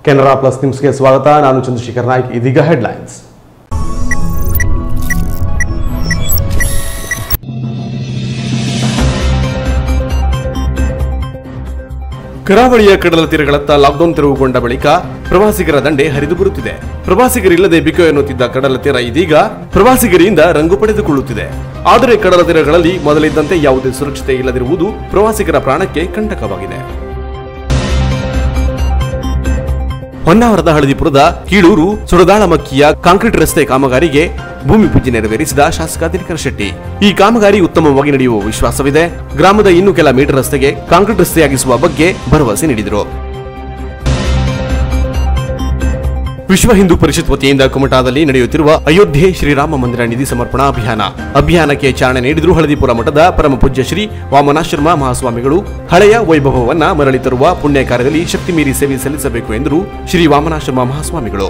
Canara plus ನ್ಯೂಸ್ಗೆ ಸ್ವಾಗತ ನಾನು ಚಂದ್ರಶೇಖರ್ ನಾಯ್ಕ್ ಇದೀಗ ಹೆಡ್ಲೈನ್ಸ್ ಕರಾವಳಿಯ ಕಡಲ ತೀರಗಳತ್ತ ಲಾಕ್ಡೌನ್ ತೆರವುಗೊಂಡ ಬಳಿಕ ಪ್ರವಾಸಿಗರ ದಂಡೆ ಹರಿದು ಬರುತ್ತಿದೆ ಪ್ರವಾಸಿಗರಿಲ್ಲದೆ ಬಿಕೋ ಎನ್ನುತ್ತಿದ್ದ ಕಡಲ ತೀರ ಇದೀಗ ಪ್ರವಾಸಿಗರಿಂದ ರಂಗು ಪಡೆದುಕೊಳ್ಳುತ್ತಿದೆ ಆದರೆ ಕಡಲ ತೀರಗಳಲ್ಲಿ ಮೊದಲಿದ್ದಂತೆ ಯಾವುದೇ ಸುರಕ್ಷತೆ ಇಲ್ಲದಿರುವುದು ಪ್ರವಾಸಿಗರ ಪ್ರಾಣಕ್ಕೆ ಕಂಟಕವಾಗಿದೆ ಹೊನ್ನಾವರದ ಹಳದಿಪುರದ ಕೀಳೂರು ಸುರದಾಳಮಕ್ಕಿಯ ಕಾಂಕ್ರೀಟ್ ರಸ್ತೆ ಕಾಮಗಾರಿಗೆ ಭೂಮಿ ಪೂಜೆ ನೆರವೇರಿಸಿದ ಶಾಸಕ ದಿನಕರ ಶೆಟ್ಟಿ ಈ ಕಾಮಗಾರಿ ಉತ್ತಮವಾಗಿ ನಡೆಯುವ ವಿಶ್ವಾಸವಿದೆ ಗ್ರಾಮದ ಇನ್ನು ಕೆಲ ಮೀಟರ್ ರಸ್ತೆಗೆ ಕಾಂಕ್ರೀಟ್ ರಸ್ತೆಯಾಗಿಸುವ ಬಗ್ಗೆ ಭರವಸೆ ನೀಡಿದರು ವಿಶ್ವ ಹಿಂದೂ ಪರಿಷತ್ ವತಿಯಿಂದ ಕುಮಟಾದಲ್ಲಿ ನಡೆಯುತ್ತಿರುವ ಅಯೋಧ್ಯೆ ಶ್ರೀರಾಮ ಮಂದಿರ ನಿಧಿ ಸಮರ್ಪಣಾ ಅಭಿಯಾನ ಅಭಿಯಾನಕ್ಕೆ ಚಾಲನೆ ನೀಡಿದ್ರು ಹಳದಿಪುರ ಮಠದ ಪರಮ ಪೂಜ್ಯ ಶ್ರೀ ವಾಮನಾಶ್ರಮ ಮಹಾಸ್ವಾಮಿಗಳು ಹಳೆಯ ವೈಭವವನ್ನ ಮರಳಿ ತರುವ ಪುಣ್ಯ ಕಾರ್ಯದಲ್ಲಿ ಶಕ್ತಿ ಮೀರಿ ಸೇವೆ ಸಲ್ಲಿಸಬೇಕು ಎಂದರು ಶ್ರೀ ವಾಮನಾಶ್ರಮ ಮಹಾಸ್ವಾಮಿಗಳು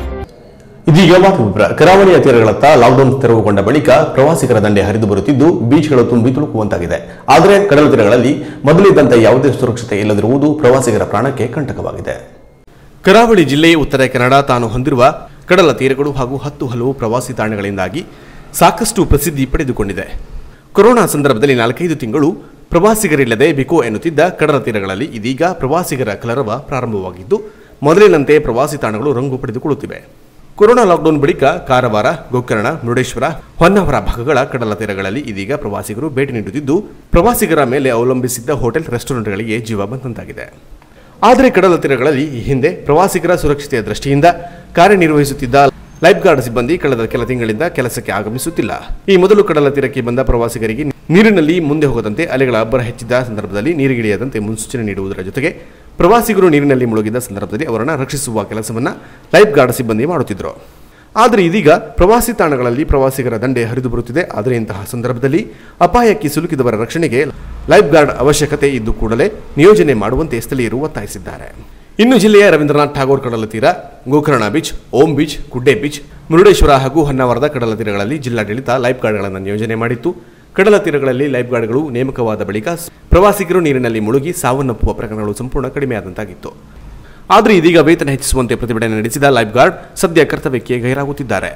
ಇದೀಗ ವಾಯುವಿಭ್ರ ಕರಾವಳಿಯ ತೀರಗಳತ್ತ ಲಾಕ್ಡೌನ್ ತೆರವುಗೊಂಡ ಬಳಿಕ ಪ್ರವಾಸಿಗರ ದಂಡೆ ಹರಿದು ಬರುತ್ತಿದ್ದು ಬೀಚ್ಗಳು ತುಂಬಿ ತುಳುಕುವಂತಾಗಿದೆ ಆದರೆ ಕಡಲ ತೀರಗಳಲ್ಲಿ ಮೊದಲಿದ್ದಂತೆ ಯಾವುದೇ ಸುರಕ್ಷತೆ ಇಲ್ಲದಿರುವುದು ಪ್ರವಾಸಿಗರ ಪ್ರಾಣಕ್ಕೆ ಕಂಟಕವಾಗಿದೆ ಕರಾವಳಿ ಜಿಲ್ಲೆ ಉತ್ತರ ಕನ್ನಡ ತಾನು ಹೊಂದಿರುವ ಕಡಲ ತೀರಗಳು ಹಾಗೂ ಹತ್ತು ಹಲವು ಪ್ರವಾಸಿ ತಾಣಗಳಿಂದಾಗಿ ಸಾಕಷ್ಟು ಪ್ರಸಿದ್ಧಿ ಪಡೆದುಕೊಂಡಿದೆ ಕೊರೋನಾ ಸಂದರ್ಭದಲ್ಲಿ ನಾಲ್ಕೈದು ತಿಂಗಳು ಪ್ರವಾಸಿಗರಿಲ್ಲದೆ ಬಿಕೋ ಎನ್ನುತ್ತಿದ್ದ ಕಡಲ ತೀರಗಳಲ್ಲಿ ಇದೀಗ ಪ್ರವಾಸಿಗರ ಕಲರವ ಪ್ರಾರಂಭವಾಗಿದ್ದು ಮೊದಲಿನಂತೆ ಪ್ರವಾಸಿ ತಾಣಗಳು ರಂಗು ಪಡೆದುಕೊಳ್ಳುತ್ತಿವೆ ಕೊರೋನಾ ಲಾಕ್ಡೌನ್ ಬಳಿಕ ಕಾರವಾರ ಗೋಕರ್ಣ ಮುರುಡೇಶ್ವರ ಹೊನ್ನಾವರ ಭಾಗಗಳ ಕಡಲ ತೀರಗಳಲ್ಲಿ ಇದೀಗ ಪ್ರವಾಸಿಗರು ಭೇಟಿ ನೀಡುತ್ತಿದ್ದು ಪ್ರವಾಸಿಗರ ಮೇಲೆ ಅವಲಂಬಿಸಿದ್ದ ಹೋಟೆಲ್ ರೆಸ್ಟೋರೆಂಟ್ಗಳಿಗೆ ಜೀವ ಬಂದಂತಾಗಿದೆ ಆದರೆ ಕಡಲ ತೀರಗಳಲ್ಲಿ ಈ ಹಿಂದೆ ಪ್ರವಾಸಿಗರ ಸುರಕ್ಷತೆಯ ದೃಷ್ಟಿಯಿಂದ ಕಾರ್ಯನಿರ್ವಹಿಸುತ್ತಿದ್ದ ಲೈಫ್ ಗಾರ್ಡ್ ಸಿಬ್ಬಂದಿ ಕಳೆದ ಕೆಲ ತಿಂಗಳಿಂದ ಕೆಲಸಕ್ಕೆ ಆಗಮಿಸುತ್ತಿಲ್ಲ ಈ ಮೊದಲು ಕಡಲ ತೀರಕ್ಕೆ ಬಂದ ಪ್ರವಾಸಿಗರಿಗೆ ನೀರಿನಲ್ಲಿ ಮುಂದೆ ಹೋಗದಂತೆ ಅಲೆಗಳ ಅಬ್ಬರ ಹೆಚ್ಚಿದ್ದ ಸಂದರ್ಭದಲ್ಲಿ ನೀರಿಗಿಳಿಯದಂತೆ ಮುನ್ಸೂಚನೆ ನೀಡುವುದರ ಜೊತೆಗೆ ಪ್ರವಾಸಿಗರು ನೀರಿನಲ್ಲಿ ಮುಳುಗಿದ ಸಂದರ್ಭದಲ್ಲಿ ಅವರನ್ನು ರಕ್ಷಿಸುವ ಕೆಲಸವನ್ನ ಲೈಫ್ ಗಾರ್ಡ್ ಸಿಬ್ಬಂದಿ ಮಾಡುತ್ತಿದ್ದರು ಆದರೆ ಇದೀಗ ಪ್ರವಾಸಿ ತಾಣಗಳಲ್ಲಿ ಪ್ರವಾಸಿಗರ ದಂಡೆ ಹರಿದು ಬರುತ್ತಿದೆ ಆದರೆ ಇಂತಹ ಸಂದರ್ಭದಲ್ಲಿ ಅಪಾಯಕ್ಕೆ ಸಿಲುಕಿದವರ ರಕ್ಷಣೆಗೆ ಲೈಫ್ ಗಾರ್ಡ್ ಅವಶ್ಯಕತೆ ಇದ್ದು ಕೂಡಲೇ ನಿಯೋಜನೆ ಮಾಡುವಂತೆ ಸ್ಥಳೀಯರು ಒತ್ತಾಯಿಸಿದ್ದಾರೆ ಇನ್ನು ಜಿಲ್ಲೆಯ ರವೀಂದ್ರನಾಥ್ ಠಾಗೋರ್ ಕಡಲ ತೀರ Gokarna beach Om beach Gudde beach Murudeshwar ಹಾಗೂ ಹೊನ್ನಾವರದ ಕಡಲ ತೀರಗಳಲ್ಲಿ ಜಿಲ್ಲಾಡಳಿತ ಲೈಫ್ ಗಾರ್ಡ್ಗಳನ್ನು ನಿಯೋಜನೆ ಮಾಡಿತ್ತು ಕಡಲ ತೀರಗಳಲ್ಲಿ ಲೈಫ್ ಗಾರ್ಡ್ಗಳು ನೇಮಕವಾದ ಬಳಿಕ ಪ್ರವಾಸಿಗರು ನೀರಿನಲ್ಲಿ ಮುಳುಗಿ ಸಾವನ್ನಪ್ಪುವ ಪ್ರಕರಣಗಳು ಸಂಪೂರ್ಣ ಕಡಿಮೆಯಾದಂತಾಗಿತ್ತು ಆದರೆ ಇದೀಗ ವೇತನ ಹೆಚ್ಚಿಸುವಂತೆ ಪ್ರತಿಭಟನೆ ನಡೆಸಿದ ಲೈಫ್ ಗಾರ್ಡ್ ಸದ್ಯ ಕರ್ತವ್ಯಕ್ಕೆ ಗೈರಾಗುತ್ತಿದ್ದಾರೆ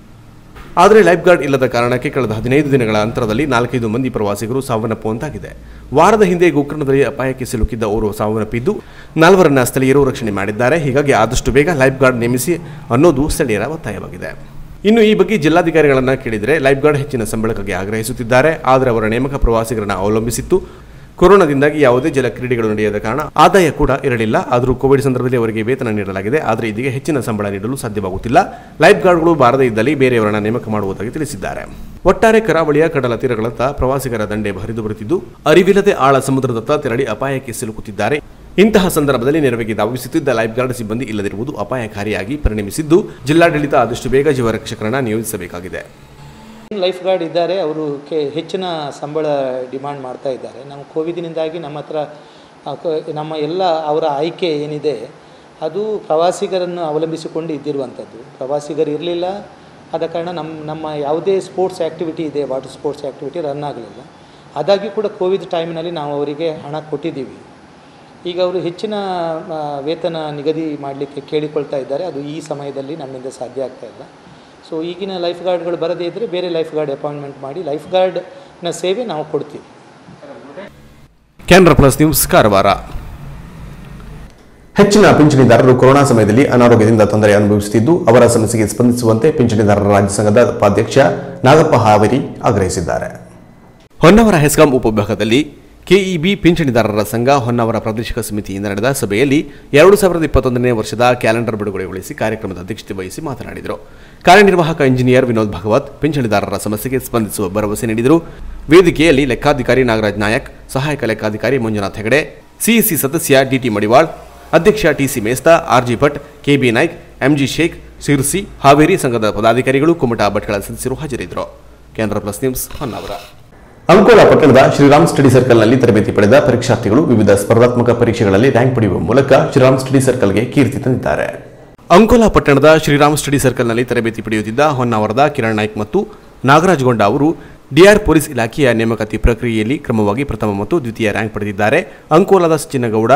ಆದರೆ ಲೈಫ್ ಗಾರ್ಡ್ ಇಲ್ಲದ ಕಾರಣಕ್ಕೆ ಕಳೆದ ಹದಿನೈದು ದಿನಗಳ ಅಂತರದಲ್ಲಿ ನಾಲ್ಕೈದು ಮಂದಿ ಪ್ರವಾಸಿಗರು ಸಾವನ್ನಪ್ಪುವಂತಾಗಿದೆ ವಾರದ ಹಿಂದೆ ಗೋಕರ್ಣದಲ್ಲಿ ಅಪಾಯಕ್ಕೆ ಸಿಲುಕಿದ್ದ ಓರ್ವ ಸಾವನ್ನಪ್ಪಿದ್ದು ನಾಲ್ವರನ್ನ ಸ್ಥಳೀಯರು ರಕ್ಷಣೆ ಮಾಡಿದ್ದಾರೆ ಹೀಗಾಗಿ ಆದಷ್ಟು ಬೇಗ ಲೈಫ್ ಗಾರ್ಡ್ ನೇಮಿಸಿ ಅನ್ನೋದು ಸ್ಥಳೀಯರ ಒತ್ತಾಯವಾಗಿದೆ ಇನ್ನು ಈ ಬಗ್ಗೆ ಜಿಲ್ಲಾಧಿಕಾರಿಗಳನ್ನ ಕೇಳಿದರೆ ಲೈಫ್ ಗಾರ್ಡ್ ಹೆಚ್ಚಿನ ಸಂಬಳಕ್ಕಾಗಿ ಆಗ್ರಹಿಸುತ್ತಿದ್ದಾರೆ ಆದರೆ ಅವರ ನೇಮಕ ಪ್ರವಾಸಿಗರನ್ನ ಅವಲಂಬಿಸಿತ್ತು ಕೊರೋನಾದಿಂದಾಗಿ ಯಾವುದೇ ಜಲ ಕ್ರೀಡೆಗಳು ನಡೆಯದ ಕಾರಣ ಆದಾಯ ಕೂಡ ಇರಲಿಲ್ಲ ಆದರೂ ಕೋವಿಡ್ ಸಂದರ್ಭದಲ್ಲಿ ಅವರಿಗೆ ವೇತನ ನೀಡಲಾಗಿದೆ ಆದರೆ ಇದೀಗ ಹೆಚ್ಚಿನ ಸಂಬಳ ನೀಡಲು ಸಾಧ್ಯವಾಗುತ್ತಿಲ್ಲ ಲೈಫ್ ಗಾರ್ಡ್ಗಳು ಬಾರದೇ ಇದ್ದಲ್ಲಿ ಬೇರೆಯವರನ್ನ ನೇಮಕ ಮಾಡುವುದಾಗಿ ತಿಳಿಸಿದ್ದಾರೆ ಒಟ್ಟಾರೆ ಕರಾವಳಿಯ ಕಡಲ ತೀರಗಳತ್ತ ಪ್ರವಾಸಿಗರ ದಂಡೆ ಹರಿದು ಬರುತ್ತಿದ್ದು ಅರಿವಿಲ್ಲದೆ ಆಳ ಸಮುದ್ರದತ್ತ ತೆರಳಿ ಅಪಾಯಕ್ಕೆ ಸಿಲುಕುತ್ತಿದ್ದಾರೆ ಇಂತಹ ಸಂದರ್ಭದಲ್ಲಿ ನೆರವಿಗೆ ಧಾವಿಸುತ್ತಿದ್ದ ಲೈಫ್ ಗಾರ್ಡ್ ಸಿಬ್ಬಂದಿ ಇಲ್ಲದಿರುವುದು ಅಪಾಯಕಾರಿಯಾಗಿ ಪರಿಣಮಿಸಿದ್ದು ಜಿಲ್ಲಾಡಳಿತ ಆದಷ್ಟು ಬೇಗ ಜೀವರಕ್ಷಕರನ್ನ ನಿಯೋಜಿಸಬೇಕಾಗಿದೆ ಲೈಫ್ ಗಾರ್ಡ್ ಇದ್ದಾರೆ ಅವರು ಕೆ ಹೆಚ್ಚಿನ ಸಂಬಳ ಡಿಮಾಂಡ್ ಮಾಡ್ತಾ ಇದ್ದಾರೆ ನಮ್ಮ ಕೋವಿದಿನಿಂದಾಗಿ ನಮ್ಮ ಹತ್ರ ಆ, ಕ- ನಮ್ಮ ಎಲ್ಲ ಅವರ ಆಯ್ಕೆ ಏನಿದೆ ಅದು ಪ್ರವಾಸಿಗರನ್ನು ಅವಲಂಬಿಸಿಕೊಂಡು ಇದ್ದಿರುವಂಥದ್ದು ಪ್ರವಾಸಿಗರು ಇರಲಿಲ್ಲ ಆದ ಕಾರಣ ನಮ್ಮ ನಮ್ಮ ಯಾವುದೇ ಸ್ಪೋರ್ಟ್ಸ್ ಆ್ಯಕ್ಟಿವಿಟಿ ಇದೆ ವಾಟರ್ ಸ್ಪೋರ್ಟ್ಸ್ ಆ್ಯಕ್ಟಿವಿಟಿ ರನ್ ಆಗಲಿಲ್ಲ ಆದಾಗ್ಯೂ ಕೂಡ ಕೋವಿಡ್ ಟೈಮ್ನಲ್ಲಿ ನಾವು ಅವರಿಗೆ ಹಣ ಕೊಟ್ಟಿದ್ದೀವಿ ಈಗ ಅವರು ಹೆಚ್ಚಿನ ಆ, ವೇತನ ನಿಗದಿ ಮಾಡಲಿಕ್ಕೆ ಕೇಳಿಕೊಳ್ತಾ ಇದ್ದಾರೆ ಅದು ಈ ಸಮಯದಲ್ಲಿ ನಮ್ಮಿಂದ ಸಾಧ್ಯ ಆಗ್ತಾ ಇಲ್ಲ ಸೊ ಈಗಿನ ಲೈಫ್ ಗಾರ್ಡ್ಗಳು ಬರದೇ ಇದ್ದರೆ ಬೇರೆ ಲೈಫ್ ಗಾರ್ಡ್ ಅಪಾಯಿಂಟ್ಮೆಂಟ್ ಮಾಡಿ ಲೈಫ್ ಗಾರ್ಡ್ನ ಸೇವೆ ನಾವು ಕೊಡ್ತೀವಿ ಕ್ಯಾನ್ರಾ ಪ್ಲಸ್ ನ್ಯೂಸ್ ಕಾರವಾರ ಹೆಚ್ಚಿನ ಪಿಂಚಣಿದಾರರು ಕೊರೋನಾ ಸಮಯದಲ್ಲಿ ಅನಾರೋಗ್ಯದಿಂದ ತೊಂದರೆ ಅನುಭವಿಸುತ್ತಿದ್ದು ಅವರ ಸಮಸ್ಯೆಗೆ ಸ್ಪಂದಿಸುವಂತೆ ಪಿಂಚಣಿದಾರರ ರಾಜ್ಯ ಸಂಘದ ಉಪಾಧ್ಯಕ್ಷ ನಾಗಪ್ಪ ಹಾವೇರಿ ಆಗ್ರಹಿಸಿದ್ದಾರೆ ಹೊನ್ನಾವರ ಹೆಸ್ಕಾಂ ಉಪವಿಭಾಗದಲ್ಲಿ ಕೆಇಬಿ ಪಿಂಚಣಿದಾರರ ಸಂಘ ಹೊನ್ನಾವರ ಪ್ರಾದೇಶಿಕ ಸಮಿತಿಯಿಂದ ನಡೆದ ಸಭೆಯಲ್ಲಿ ಎರಡು ಸಾವಿರದ ಇಪ್ಪತ್ತೊಂದನೇ ವರ್ಷದ ಕ್ಯಾಲೆಂಡರ್ ಬಿಡುಗಡೆಗೊಳಿಸಿ ಕಾರ್ಯಕ್ರಮದ ಅಧ್ಯಕ್ಷತೆ ವಹಿಸಿ ಮಾತನಾಡಿದರು ಕಾರ್ಯನಿರ್ವಾಹಕ ಇಂಜಿನಿಯರ್ ವಿನೋದ್ ಭಾಗವತ್ ಪಿಂಚಣಿದಾರರ ಸಮಸ್ಯೆಗೆ ಸ್ಪಂದಿಸುವ ಭರವಸೆ ನೀಡಿದರು ವೇದಿಕೆಯಲ್ಲಿ ಲೆಕ್ಕಾಧಿಕಾರಿ ನಾಗರಾಜ್ ನಾಯಕ್ ಸಹಾಯಕ ಲೆಕ್ಕಾಧಿಕಾರಿ ಮಂಜುನಾಥ್ ಹೆಗಡೆ ಸಿಇಸಿ ಸದಸ್ಯ ಡಿಟಿ ಮಡಿವಾಳ್ ಅಧ್ಯಕ್ಷ TC Mesta RG Bhat KB Naik MG Sheikh Sirsi Haveri ಸಂಘದ ಪದಾಧಿಕಾರಿಗಳು ಕುಮಟಾ ಭಟ್ಗಳ ಸದಸ್ಯರು ಹಾಜರಿದ್ದರು ಕೆನರಾ ಪ್ಲಸ್ ನ್ಯೂಸ್ ಹೊನ್ನಾವರ ಅಂಕೋಲಾ ಪಟ್ಟಣದ ಶ್ರೀರಾಮ್ ಸ್ಟಡಿ ಸರ್ಕಲ್ನಲ್ಲಿ ತರಬೇತಿ ಪಡೆದ ಪರೀಕ್ಷಾರ್ಥಿಗಳು ವಿವಿಧ ಸ್ಪರ್ಧಾತ್ಮಕ ಪರೀಕ್ಷೆಗಳಲ್ಲಿ ರ್ಯಾಂಕ್ ಪಡೆಯುವ ಮೂಲಕ ಶ್ರೀರಾಮ್ ಸ್ಟಡಿ ಸರ್ಕಲ್ಗೆ ಕೀರ್ತಿ ತಂದಿದ್ದಾರೆ ಅಂಕೋಲಾ ಪಟ್ಟಣದ ಶ್ರೀರಾಮ್ ಸ್ಟಡಿ ಸರ್ಕಲ್ನಲ್ಲಿ ತರಬೇತಿ ಪಡೆಯುತ್ತಿದ್ದ ಹೊನ್ನಾವರದ ಕಿರಣ್ ನಾಯ್ಕ್ ಮತ್ತು ನಾಗರಾಜ್ ಗೊಂಡ ಅವರು ಡಿಆರ್ ಪೊಲೀಸ್ ಇಲಾಖೆಯ ನೇಮಕಾತಿ ಪ್ರಕ್ರಿಯೆಯಲ್ಲಿ ಕ್ರಮವಾಗಿ ಪ್ರಥಮ ಮತ್ತು ದ್ವಿತೀಯ ರ್ಯಾಂಕ್ ಪಡೆದಿದ್ದಾರೆ ಅಂಕೋಲಾದ ಸಚಿನಗೌಡ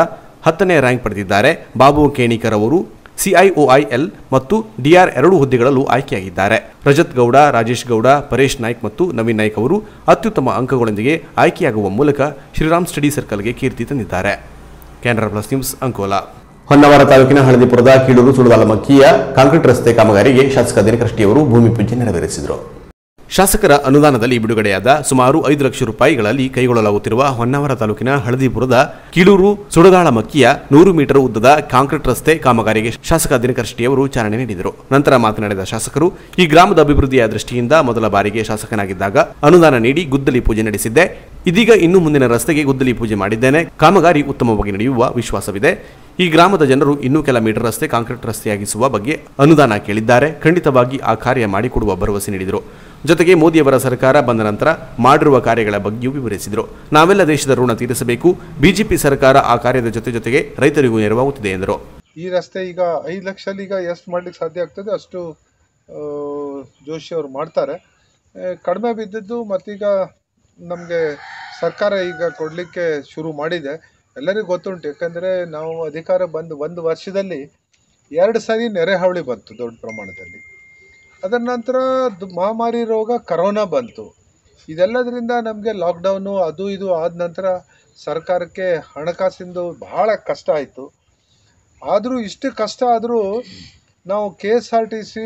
ಹತ್ತನೇ ರ್ಯಾಂಕ್ ಪಡೆದಿದ್ದಾರೆ ಬಾಬು ಕೇಣಿಕರ್ ಅವರು ಸಿಐಒಐಎಲ್ ಮತ್ತು ಡಿಆರ್ ಎರಡು ಹುದ್ದೆಗಳಲ್ಲೂ ಆಯ್ಕೆಯಾಗಿದ್ದಾರೆ ರಜತ್ ಗೌಡ ರಾಜೇಶ್ ಗೌಡ ಪರೇಶ್ ನಾಯ್ಕ್ ಮತ್ತು ನವೀನ್ ನಾಯ್ಕ್ ಅವರು ಅತ್ಯುತ್ತಮ ಅಂಕಗಳೊಂದಿಗೆ ಆಯ್ಕೆಯಾಗುವ ಮೂಲಕ ಶ್ರೀರಾಮ್ ಸ್ಟಡಿ ಸರ್ಕಲ್ಗೆ ಕೀರ್ತಿ ತಂದಿದ್ದಾರೆ ಕೆನರಾ ಪ್ಲಸ್ ನ್ಯೂಸ್ ಅಂಕೋಲಾ ಹೊನ್ನವರ ತಾಲೂಕಿನ ಹಳದಿಪುರದ ಕೀಳೂರು ಸುಳದಾಲ ಮಕ್ಕಿಯ ಕಾಂಕ್ರೀಟ್ ರಸ್ತೆ ಕಾಮಗಾರಿಗೆ ಶಾಸಕ ದಿನಕೃಷ್ಟಿಯವರು ಭೂಮಿ ಪೂಜೆ ನೆರವೇರಿಸಿದರು ಶಾಸಕರ ಅನುದಾನದಲ್ಲಿ ಬಿಡುಗಡೆಯಾದ ಸುಮಾರು ಐದು ಲಕ್ಷ ರೂಪಾಯಿಗಳಲ್ಲಿ ಕೈಗೊಳ್ಳಲಾಗುತ್ತಿರುವ ಹೊನ್ನಾವರ ತಾಲೂಕಿನ ಹಳದಿಪುರದ ಕೀಳೂರು ಸುಡದಾಳ ಮಕ್ಕಿಯ ನೂರು ಮೀಟರ್ ಉದ್ದದ ಕಾಂಕ್ರೀಟ್ ರಸ್ತೆ ಕಾಮಗಾರಿಗೆ ಶಾಸಕ ದಿನಕೃಷ್ಟಿಯವರು ಚಾಲನೆ ನೀಡಿದರು ನಂತರ ಮಾತನಾಡಿದ ಶಾಸಕರು ಈ ಗ್ರಾಮದ ಅಭಿವೃದ್ಧಿಯ ದೃಷ್ಟಿಯಿಂದ ಮೊದಲ ಬಾರಿಗೆ ಶಾಸಕನಾಗಿದ್ದಾಗ ಅನುದಾನ ನೀಡಿ ಗುದ್ದಲಿ ಪೂಜೆ ನಡೆಸಿದ್ದೆ ಇದೀಗ ಇನ್ನು ಮುಂದಿನ ರಸ್ತೆಗೆ ಗುದ್ದಲಿ ಪೂಜೆ ಮಾಡಿದ್ದೇನೆ ಕಾಮಗಾರಿ ಉತ್ತಮವಾಗಿ ನಡೆಯುವ ವಿಶ್ವಾಸವಿದೆ ಈ ಗ್ರಾಮದ ಜನರು ಇನ್ನೂ ಕೆಲ ಮೀಟರ್ ರಸ್ತೆ ಕಾಂಕ್ರೀಟ್ ರಸ್ತೆಯಾಗಿಸುವ ಬಗ್ಗೆ ಅನುದಾನ ಕೇಳಿದ್ದಾರೆ ಖಂಡಿತವಾಗಿ ಆ ಕಾರ್ಯ ಮಾಡಿಕೊಡುವ ಭರವಸೆ ನೀಡಿದರು ಜೊತೆಗೆ ಮೋದಿಯವರ ಸರ್ಕಾರ ಬಂದ ನಂತರ ಮಾಡಿರುವ ಕಾರ್ಯಗಳ ಬಗ್ಗೆಯೂ ವಿವರಿಸಿದರು ನಾವೆಲ್ಲ ದೇಶದ ಋಣ ತೀರಿಸಬೇಕು ಬಿಜೆಪಿ ಸರ್ಕಾರ ಆ ಕಾರ್ಯದ ಜೊತೆ ಜೊತೆಗೆ ರೈತರಿಗೂ ನೆರವಾಗುತ್ತಿದೆ ಎಂದರು ಈ ರಸ್ತೆ ಈಗ ಐದು ಲಕ್ಷದಲ್ಲಿ ಈಗ ಎಷ್ಟು ಮಾಡ್ಲಿಕ್ಕೆ ಸಾಧ್ಯ ಆಗ್ತದೆ ಅಷ್ಟು ಆ, ಜೋಶಿ ಅವರು ಮಾಡ್ತಾರೆ ಆ, ಕಡಿಮೆ ಬಿದ್ದದ್ದು ಮತ್ತೀಗ ನಮಗೆ ಸರ್ಕಾರ ಈಗ ಕೊಡಲಿಕ್ಕೆ ಶುರು ಮಾಡಿದೆ ಎಲ್ಲರಿಗೂ ಗೊತ್ತುಂಟು ಯಾಕಂದರೆ ನಾವು ಅಧಿಕಾರ ಬಂದು ಒಂದು ವರ್ಷದಲ್ಲಿ ಎರಡು ಸರಿ ನೆರೆ ಹಾವಳಿ ಬಂತು ದೊಡ್ಡ ಪ್ರಮಾಣದಲ್ಲಿ ಅದರ ನಂತರ ದ್- ಮಹಾಮಾರಿ ರೋಗ ಕರೋನಾ ಬಂತು ಇದೆಲ್ಲದರಿಂದ ನಮಗೆ ಲಾಕ್ಡೌನು ಅದು ಇದು ಆದ ನಂತರ ಸರ್ಕಾರಕ್ಕೆ ಹಣಕಾಸಿಂದು ಬಹಳ ಕಷ್ಟ ಆಯಿತು ಆದರೂ ಇಷ್ಟು ಕಷ್ಟ ಆದರೂ ನಾವು K S R T C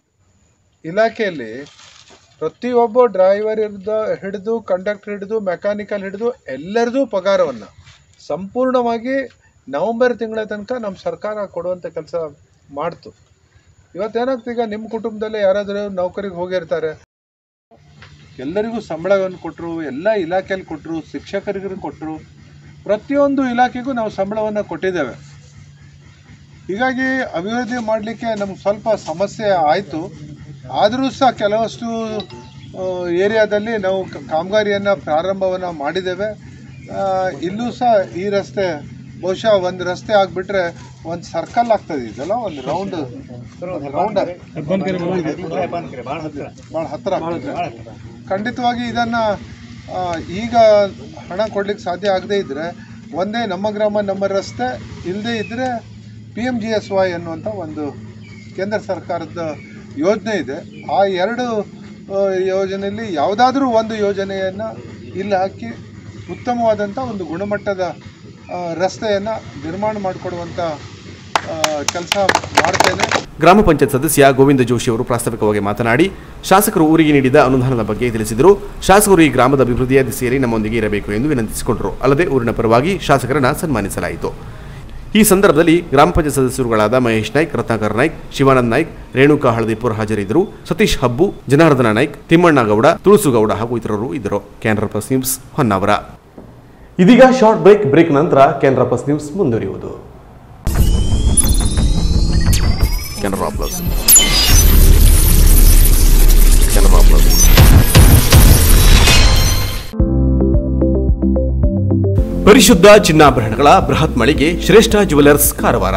ಇಲಾಖೆಯಲ್ಲಿ ಪ್ರತಿಯೊಬ್ಬ ಡ್ರೈವರ್ ಹಿಡಿದು ಹಿಡಿದು ಕಂಡಕ್ಟರ್ ಹಿಡಿದು ಮೆಕ್ಯಾನಿಕಲ್ ಹಿಡಿದು ಎಲ್ಲರದು ಪಗಾರವನ್ನು ಸಂಪೂರ್ಣವಾಗಿ ನವಂಬರ್ ತಿಂಗಳ ತನಕ ನಮ್ಮ ಸರ್ಕಾರ ಕೊಡುವಂಥ ಕೆಲಸ ಮಾಡ್ತು ಇವತ್ತೇನಾಗ್ತು ಈಗ ನಿಮ್ಮ ಕುಟುಂಬದಲ್ಲೇ ಯಾರಾದರೂ ನೌಕರಿಗೆ ಹೋಗಿರ್ತಾರೆ ಎಲ್ಲರಿಗೂ ಸಂಬಳವನ್ನು ಕೊಟ್ಟರು ಎಲ್ಲ ಇಲಾಖೆಯಲ್ಲಿ ಕೊಟ್ಟರು ಶಿಕ್ಷಕರಿಗೂ ಕೊಟ್ಟರು ಪ್ರತಿಯೊಂದು ಇಲಾಖೆಗೂ ನಾವು ಸಂಬಳವನ್ನು ಕೊಟ್ಟಿದ್ದೇವೆ ಹೀಗಾಗಿ ಅಭಿವೃದ್ಧಿ ಮಾಡಲಿಕ್ಕೆ ನಮ್ಗೆ ಸ್ವಲ್ಪ ಸಮಸ್ಯೆ ಆಯಿತು ಆದರೂ ಸಹ ಕೆಲವಷ್ಟು ಆ, ಏರಿಯಾದಲ್ಲಿ ನಾವು ಕ- ಕಾಮಗಾರಿಯನ್ನು ಪ್ರಾರಂಭವನ್ನು ಮಾಡಿದ್ದೇವೆ ಆ, ಇಲ್ಲೂ ಸಹ ಈ ರಸ್ತೆ ಬಹುಶಃ ಒಂದು ರಸ್ತೆ ಆಗಿಬಿಟ್ರೆ ಒಂದು ಸರ್ಕಲ್ ಆಗ್ತದೆ ಇದಲ್ಲ ಒಂದು ರೌಂಡ್ ರೌಂಡ್ ಭಾಳ ಹತ್ತಿರ ಆಗ್ತದೆ ಖಂಡಿತವಾಗಿ ಇದನ್ನು ಈಗ ಹಣ ಕೊಡ್ಲಿಕ್ಕೆ ಸಾಧ್ಯ ಆಗದೇ ಇದ್ದರೆ ಒಂದೇ ನಮ್ಮ ಗ್ರಾಮ ನಮ್ಮ ರಸ್ತೆ ಇಲ್ಲದೇ ಇದ್ದರೆ P M G S Y ಅನ್ನುವಂಥ ಒಂದು ಕೇಂದ್ರ ಸರ್ಕಾರದ ಯೋಜನೆ ಇದೆ ಆ ಎರಡು ಆ, ಯೋಜನೆಯಲ್ಲಿ ಯಾವುದಾದ್ರೂ ಒಂದು ಯೋಜನೆಯನ್ನು ಇಲ್ಲಿ ಹಾಕಿ ಉತ್ತಮವಾದಂಥ ಒಂದು ಗುಣಮಟ್ಟದ ರಸ್ತೆಯನ್ನು ನಿರ್ಮಾಣ ಮಾಡಿಕೊಡುವಂಥ ಕೆಲಸ ಮಾಡ್ತೇನೆ ಗ್ರಾಮ ಪಂಚಾಯತ್ ಸದಸ್ಯ ಗೋವಿಂದ ಜೋಶಿ ಅವರು ಪ್ರಾಸ್ತಾವಿಕವಾಗಿ ಮಾತನಾಡಿ ಶಾಸಕರು ಊರಿಗೆ ನೀಡಿದ ಅನುದಾನದ ಬಗ್ಗೆ ತಿಳಿಸಿದರು ಶಾಸಕರು ಈ ಗ್ರಾಮದ ಅಭಿವೃದ್ಧಿಯ ದಿಸೆಯಲ್ಲಿ ನಮ್ಮೊಂದಿಗೆ ಇರಬೇಕು ಎಂದು ವಿನಂತಿಸಿಕೊಂಡರು ಅಲ್ಲದೆ ಊರಿನ ಪರವಾಗಿ ಶಾಸಕರನ್ನ ಸನ್ಮಾನಿಸಲಾಯಿತು ಈ ಸಂದರ್ಭದಲ್ಲಿ ಗ್ರಾಮ ಪಂಚಾಯತ್ ಸದಸ್ಯರುಗಳಾದ ಮಹೇಶ್ ನಾಯ್ಕ್ ರತ್ನಾಕರ್ ನಾಯ್ಕ್ ಶಿವಾನಂದ್ ನಾಯ್ಕ್ ರೇಣುಕಾ ಹಳದಿಪುರ ಹಾಜರಿದ್ದರು ಸತೀಶ್ ಹಬ್ಬು ಜನಾರ್ದನ ನಾಯ್ಕ್ ತಿಮ್ಮಣ್ಣಗೌಡ ತುಳಸುಗೌಡ ಹಾಗೂ ಇತರರು ಇದ್ದರು ಕ್ಯಾನರಾ ಪ್ಲಸ್ ನ್ಯೂಸ್ ಹೊನ್ನಾವರ ಇದೀಗ ಶಾರ್ಟ್ ಬ್ರೇಕ್ ಬ್ರೇಕ್ ನಂತರ ಕ್ಯಾನರಾ ಪ್ಲಸ್ ನ್ಯೂಸ್ ಮುಂದುವರಿಯುವುದು ಕೆನರಾ ಪ್ಲಸ್ ಕೆನರಾ ಪ್ಲಸ್ ಪರಿಶುದ್ಧ ಚಿನ್ನಾಭರಣಗಳ ಬೃಹತ್ ಮಳಿಗೆ ಶ್ರೇಷ್ಠ ಜುವೆಲರ್ಸ್ ಕಾರವಾರ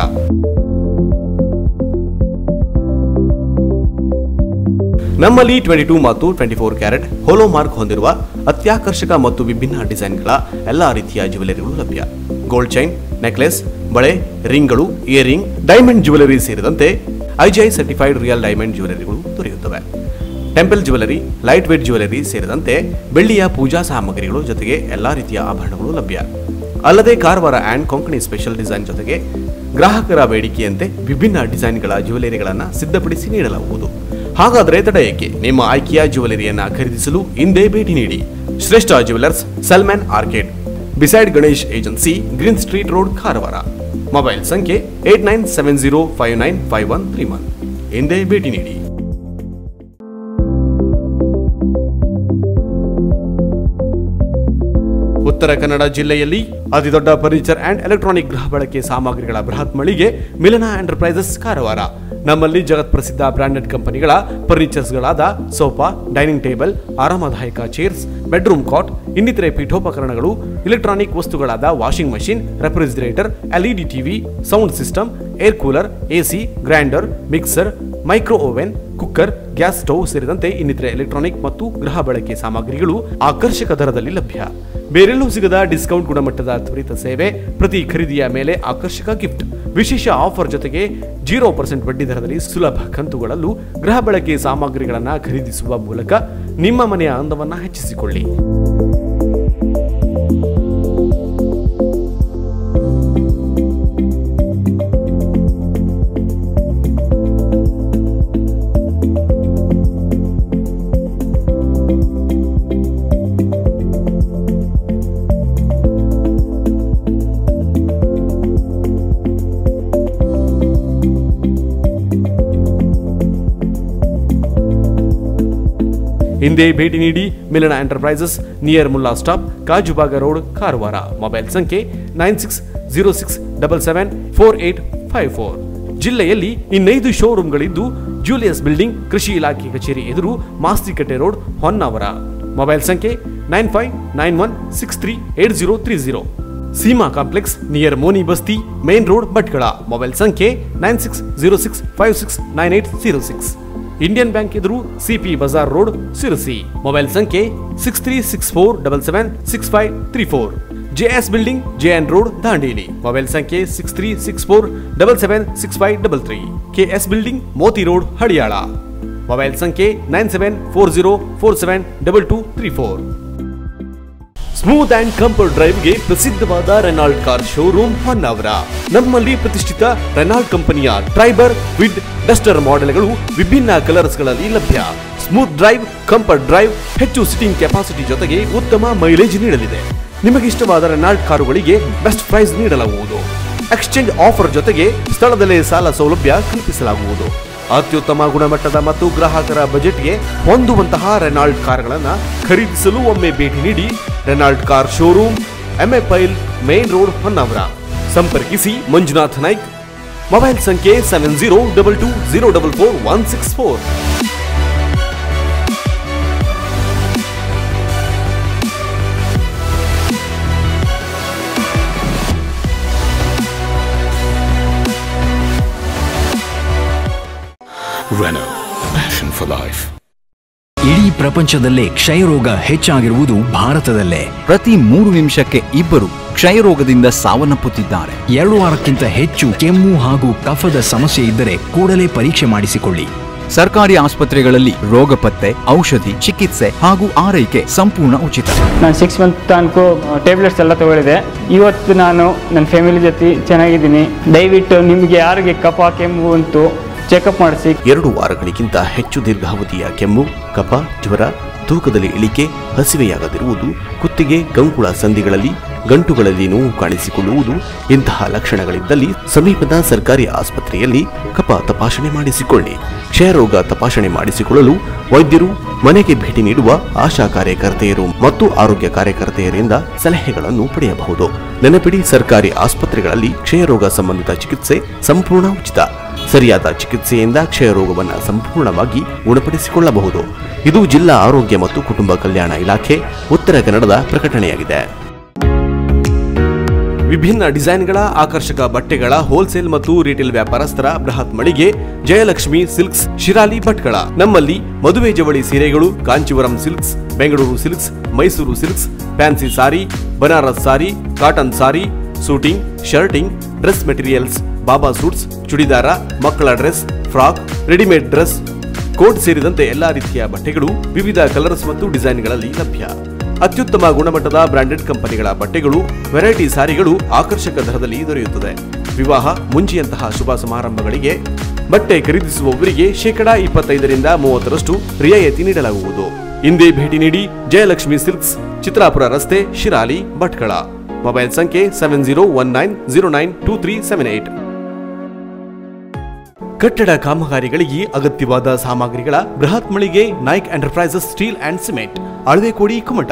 ನಮ್ಮಲ್ಲಿ ಟ್ವೆಂಟಿ ಟೂ ಮತ್ತು twenty four carat hallmark ಹೊಂದಿರುವ ಅತ್ಯಾಕರ್ಷಕ ಮತ್ತು ವಿಭಿನ್ನ ಡಿಸೈನ್ಗಳ ಎಲ್ಲಾ ರೀತಿಯ ಜ್ಯುವೆಲರಿಗಳು ಲಭ್ಯ ಗೋಲ್ಡ್ ಚೈನ್ ನೆಕ್ಲೆಸ್ ಬಳೆ ರಿಂಗ್ಗಳು ಇಯರಿಂಗ್ ಡೈಮಂಡ್ ಜ್ಯುವೆಲರಿ ಸೇರಿದಂತೆ ಐಜಿಐ ಸರ್ಟಿಫೈಡ್ ರಿಯಲ್ ಡೈಮಂಡ್ ಜ್ಯುವೆಲರಿಗಳು ದೊರೆಯುತ್ತವೆ temple jewellery light weight jewellery ಸೇರಿದಂತೆ ಬೆಳ್ಳಿಯ ಪೂಜಾ ಸಾಮಗ್ರಿಗಳು ಜೊತೆಗೆ ಎಲ್ಲಾ ರೀತಿಯ ಆಭರಣಗಳು ಲಭ್ಯ ಅಲ್ಲದೆ Karwar and Konkani special design ಜೊತೆಗೆ ಗ್ರಾಹಕರ ಬೇಡಿಕೆಯಂತೆ ವಿಭಿನ್ನ ಡಿಸೈನ್ಗಳ ಜ್ಯುವೆಲರಿಗಳನ್ನು ಸಿದ್ಧಪಡಿಸಿ ನೀಡಲಾಗುವುದು ಹಾಗಾದರೆ ತಡ ಏಕೆ ನಿಮ್ಮ ಆಯ್ಕೆಯ ಜ್ಯುವೆಲರಿಯನ್ನ ಖರೀದಿಸಲು ಹಿಂದೆ ಭೇಟಿ ನೀಡಿ Shreshta jewellers Salman arcade beside Ganesh agency green street road Karwar mobile ಸಂಖ್ಯೆ eight nine seven zero five nine five one three one ಹಿಂದೆ ಭೇಟಿ ನೀಡಿ ಉತ್ತರ ಕನ್ನಡ ಜಿಲ್ಲೆಯಲ್ಲಿ ಅತಿದೊಡ್ಡ ಫರ್ನಿಚರ್ ಅಂಡ್ ಎಲೆಕ್ಟ್ರಾನಿಕ್ ಗೃಹ ಬಳಕೆ ಸಾಮಗ್ರಿಗಳ ಬೃಹತ್ ಮಳಿಗೆ ಮಿಲನ ಎಂಟರ್ಪ್ರೈಸಸ್ ಕಾರವಾರ ನಮ್ಮಲ್ಲಿ ಜಗತ್ ಪ್ರಸಿದ್ಧ ಬ್ರಾಂಡೆಡ್ ಕಂಪನಿಗಳ ಫರ್ನಿಚರ್ಸ್ಗಳಾದ ಸೋಫಾ ಡೈನಿಂಗ್ ಟೇಬಲ್ ಆರಾಮದಾಯಕ ಚೇರ್ಸ್ ಬೆಡ್ರೂಮ್ ಕಾಟ್ ಇನ್ನಿತರೆ ಪೀಠೋಪಕರಣಗಳು ಇಲೆಕ್ಟ್ರಾನಿಕ್ ವಸ್ತುಗಳಾದ washing machine refrigerator LED TV sound system air cooler AC grinder mixer micro oven cooker gas stove ಸೇರಿದಂತೆ ಇನ್ನಿತರೆ ಎಲೆಕ್ಟ್ರಾನಿಕ್ ಮತ್ತು ಗೃಹ ಬಳಕೆ ಸಾಮಗ್ರಿಗಳು ಆಕರ್ಷಕ ದರದಲ್ಲಿ ಲಭ್ಯ ಬೇರೆಲ್ಲೂ ಸಿಗದ ಡಿಸ್ಕೌಂಟ್ ಗುಣಮಟ್ಟದ ತ್ವರಿತ ಸೇವೆ ಪ್ರತಿ ಖರೀದಿಯ ಮೇಲೆ ಆಕರ್ಷಕ ಗಿಫ್ಟ್ ವಿಶೇಷ ಆಫರ್ ಜೊತೆಗೆ ಜೀರೋ ಪರ್ಸೆಂಟ್ ಬಡ್ಡಿ ದರದಲ್ಲಿ ಸುಲಭ ಕಂತುಗಳಲ್ಲೂ ಗೃಹ ಬಳಕೆ ಸಾಮಗ್ರಿಗಳನ್ನು ಖರೀದಿಸುವ ಮೂಲಕ ನಿಮ್ಮ ಮನೆಯ ಅಂದವನ್ನು ಹೆಚ್ಚಿಸಿಕೊಳ್ಳಿ ಹಿಂದೆ ಭೇಟಿ ನೀಡಿ Milana enterprises near Mulla stop Kajubag road Karwar mobile ಸಂಖ್ಯೆ nine six zero six double seven four eight five four ಜಿಲ್ಲೆಯಲ್ಲಿ ಇನ್ನೈದು ಶೋರೂಮ್ಗಳಿದ್ದು ಜೂಲಿಯಸ್ ಬಿಲ್ಡಿಂಗ್ ಕೃಷಿ ಇಲಾಖೆ ಕಚೇರಿ ಎದುರು ಮಾಸ್ತಿಕಟ್ಟೆ ರೋಡ್ ಹೊನ್ನಾವರ ಮೊಬೈಲ್ ಸಂಖ್ಯೆ nine five nine one six three eight zero three zero Seema complex near Moni Basti main road Bhatkal mobile ಸಂಖ್ಯೆ nine six zero six five six nine eight zero six Indian bank ಎದುರು CP Bazar road Sirsi mobile ಸಂಖ್ಯೆ six three six four double seven six five three four JS building JN road Dandeli mobile ಸಂಖ್ಯೆ six three six four double seven six five double three KS building Moti road Haliyal mobile ಸಂಖ್ಯೆ nine seven four zero four seven double two three four smooth and comfort ಡ್ರೈವ್ಗೆ ಪ್ರಸಿದ್ಧವಾದ Renault car showroom Honnavar ನಮ್ಮಲ್ಲಿ ಪ್ರತಿಷ್ಠಿತ Renault ಕಂಪನಿಯ Triber we'd Duster ಮಾಡೆಲ್ಗಳು ವಿಭಿನ್ನ ಕಲರ್ಸ್ಗಳಲ್ಲಿ ಲಭ್ಯ smooth drive comfort drive ಹೆಚ್ಚು ಸಿಟಿಂಗ್ ಕೆಪಾಸಿಟಿ ಜೊತೆಗೆ ಉತ್ತಮ ಮೈಲೇಜ್ ನೀಡಲಿದೆ ನಿಮಗೆ ಇಷ್ಟವಾದ ರೆನಾಲ್ಡ್ ಕಾರುಗಳಿಗೆ ಬೆಸ್ಟ್ ಪ್ರೈಸ್ ನೀಡಲಾಗುವುದು ಎಕ್ಸ್ಚೇಂಜ್ ಆಫರ್ ಜೊತೆಗೆ ಸ್ಥಳದಲ್ಲೇ ಸಾಲ ಸೌಲಭ್ಯ ಕಲ್ಪಿಸಲಾಗುವುದು ಅತ್ಯುತ್ತಮ ಗುಣಮಟ್ಟದ ಮತ್ತು ಗ್ರಾಹಕರ ಬಜೆಟ್ಗೆ ಹೊಂದುವಂತಹ ರೆನಾಲ್ಡ್ ಕಾರ್ಗಳನ್ನು ಖರೀದಿಸಲು ಒಮ್ಮೆ ಭೇಟಿ ನೀಡಿ ರೆನಾಲ್ಡ್ ಕಾರ್ ಶೋರೂಮ್ ಎಂಎ ಪೈಲ್ ಮೇನ್ ರೋಡ್ ಹೊನ್ನಾವರ ಸಂಪರ್ಕಿಸಿ ಮಂಜುನಾಥ್ ನಾಯ್ಕ್ ಮೊಬೈಲ್ ಸಂಖ್ಯೆ seven zero double two zero double four one six four Renault, passion for life. ಇಡೀ ಪ್ರಪಂಚದಲ್ಲೇ ಕ್ಷಯರೋಗ ಹೆಚ್ಚಾಗಿರುವುದು ಭಾರತದಲ್ಲೇ ಪ್ರತಿ ಮೂರು ನಿಮಿಷಕ್ಕೆ ಇಬ್ಬರು ಕ್ಷಯರೋಗದಿಂದ ಸಾವನ್ನಪ್ಪುತ್ತಿದ್ದಾರೆ ಎರಡು ವಾರಕ್ಕಿಂತ ಹೆಚ್ಚು ಕೆಮ್ಮು ಹಾಗೂ ಕಫದ ಸಮಸ್ಯೆ ಇದ್ದರೆ ಕೂಡಲೇ ಪರೀಕ್ಷೆ ಮಾಡಿಸಿಕೊಳ್ಳಿ ಸರ್ಕಾರಿ ಆಸ್ಪತ್ರೆಗಳಲ್ಲಿ ರೋಗ ಪತ್ತೆ ಔಷಧಿ ಚಿಕಿತ್ಸೆ ಹಾಗೂ ಆರೈಕೆ ಸಂಪೂರ್ಣ ಉಚಿತ ನಾನು ಸಿಕ್ಸ್ ಮಂತ್ ತನಕ ಟ್ಯಾಬ್ಲೆಟ್ಸ್ ಎಲ್ಲ ತಗೊಳ್ಳಿದೆ ಇವತ್ತು ನಾನು ನನ್ನ ಫ್ಯಾಮಿಲಿ ಜೊತೆ ಚೆನ್ನಾಗಿದ್ದೀನಿ ದಯವಿಟ್ಟು ನಿಮಗೆ ಯಾರಿಗೆ ಕಫ ಕೆಮ್ಮು ಉಂಟು ಚೆಕಪ್ ಮಾಡಿಸಿ ಎರಡು ವಾರಗಳಿಗಿಂತ ಹೆಚ್ಚು ದೀರ್ಘಾವಧಿಯ ಕೆಮ್ಮು ಕಫ ಜ್ವರ ತೂಕದಲ್ಲಿ ಇಳಿಕೆ ಹಸಿವೆಯಾಗದಿರುವುದು ಕುತ್ತಿಗೆ ಗಂಕುಳ ಸಂಧಿಗಳಲ್ಲಿ ಗಂಟುಗಳಲ್ಲಿ ನೋವು ಕಾಣಿಸಿಕೊಳ್ಳುವುದು ಇಂತಹ ಲಕ್ಷಣಗಳಿದ್ದಲ್ಲಿ ಸಮೀಪದ ಸರ್ಕಾರಿ ಆಸ್ಪತ್ರೆಯಲ್ಲಿ ಕಫ ತಪಾಸಣೆ ಮಾಡಿಸಿಕೊಳ್ಳಿ ಕ್ಷಯರೋಗ ತಪಾಸಣೆ ಮಾಡಿಸಿಕೊಳ್ಳಲು ವೈದ್ಯರು ಮನೆಗೆ ಭೇಟಿ ನೀಡುವ ಆಶಾ ಕಾರ್ಯಕರ್ತೆಯರು ಮತ್ತು ಆರೋಗ್ಯ ಕಾರ್ಯಕರ್ತೆಯರಿಂದ ಸಲಹೆಗಳನ್ನು ಪಡೆಯಬಹುದು ನೆನಪಿಡಿ ಸರ್ಕಾರಿ ಆಸ್ಪತ್ರೆಗಳಲ್ಲಿ ಕ್ಷಯರೋಗ ಸಂಬಂಧಿತ ಚಿಕಿತ್ಸೆ ಸಂಪೂರ್ಣ ಉಚಿತ ಸರಿಯಾದ ಚಿಕಿತ್ಸೆಯಿಂದ ಕ್ಷಯರೋಗವನ್ನು ಸಂಪೂರ್ಣವಾಗಿ ಗುಣಪಡಿಸಿಕೊಳ್ಳಬಹುದು ಇದು ಜಿಲ್ಲಾ ಆರೋಗ್ಯ ಮತ್ತು ಕುಟುಂಬ ಕಲ್ಯಾಣ ಇಲಾಖೆ ಉತ್ತರ ಕನ್ನಡದ ಪ್ರಕಟಣೆಯಾಗಿದೆ ವಿಭಿನ್ನ ಡಿಸೈನ್ಗಳ ಆಕರ್ಷಕ ಬಟ್ಟೆಗಳ ಹೋಲ್ಸೇಲ್ ಮತ್ತು ರಿಟೇಲ್ ವ್ಯಾಪಾರಸ್ಥರ ಬೃಹತ್ ಮಳಿಗೆ ಜಯಲಕ್ಷ್ಮಿ ಸಿಲ್ಕ್ಸ್ ಶಿರಾಲಿ ಭಟ್ಕಳ ನಮ್ಮಲ್ಲಿ ಮದುವೆ ಜವಳಿ ಸೀರೆಗಳು Kanjeevaram silks Bengaluru silks Mysuru silks fancy sari Banaras sari cotton sari suiting shirting dress materials baba suits churidar ಮಕ್ಕಳ dress frock readymade dress coat ಸೇರಿದಂತೆ ಎಲ್ಲಾ ರೀತಿಯ ಬಟ್ಟೆಗಳು ವಿವಿಧ ಕಲರ್ಸ್ ಮತ್ತು ಡಿಸೈನ್ಗಳಲ್ಲಿ ಲಭ್ಯ ಅತ್ಯುತ್ತಮ ಗುಣಮಟ್ಟದ ಬ್ರಾಂಡೆಡ್ ಕಂಪನಿಗಳ ಬಟ್ಟೆಗಳು ವೆರೈಟಿ ಸಾರಿಗಳು ಆಕರ್ಷಕ ದರದಲ್ಲಿ ದೊರೆಯುತ್ತದೆ ವಿವಾಹ ಮುಂಚಿಯಂತಹ ಶುಭ ಸಮಾರಂಭಗಳಿಗೆ ಬಟ್ಟೆ ಖರೀದಿಸುವವರಿಗೆ ಶೇಕಡಾ ಇಪ್ಪತ್ತೈದರಿಂದ ಮೂವತ್ತರಷ್ಟು ರಿಯಾಯಿತಿ ನೀಡಲಾಗುವುದು ಹಿಂದೆ ಭೇಟಿ ನೀಡಿ ಜಯಲಕ್ಷ್ಮಿ ಸಿಲ್ಕ್ಸ್ ಚಿತ್ರಾಪುರ ರಸ್ತೆ ಶಿರಾಲಿ ಭಟ್ಕಳ ಮೊಬೈಲ್ ಸಂಖ್ಯೆ seven zero one nine zero nine two three seven eight ಕಟ್ಟಡ ಕಾಮಗಾರಿಗಳಿಗೆ ಅಗತ್ಯವಾದ ಸಾಮಗ್ರಿಗಳ ಬೃಹತ್ ಮಳಿಗೆ Naik enterprises steel and cement Alavekodi Kumta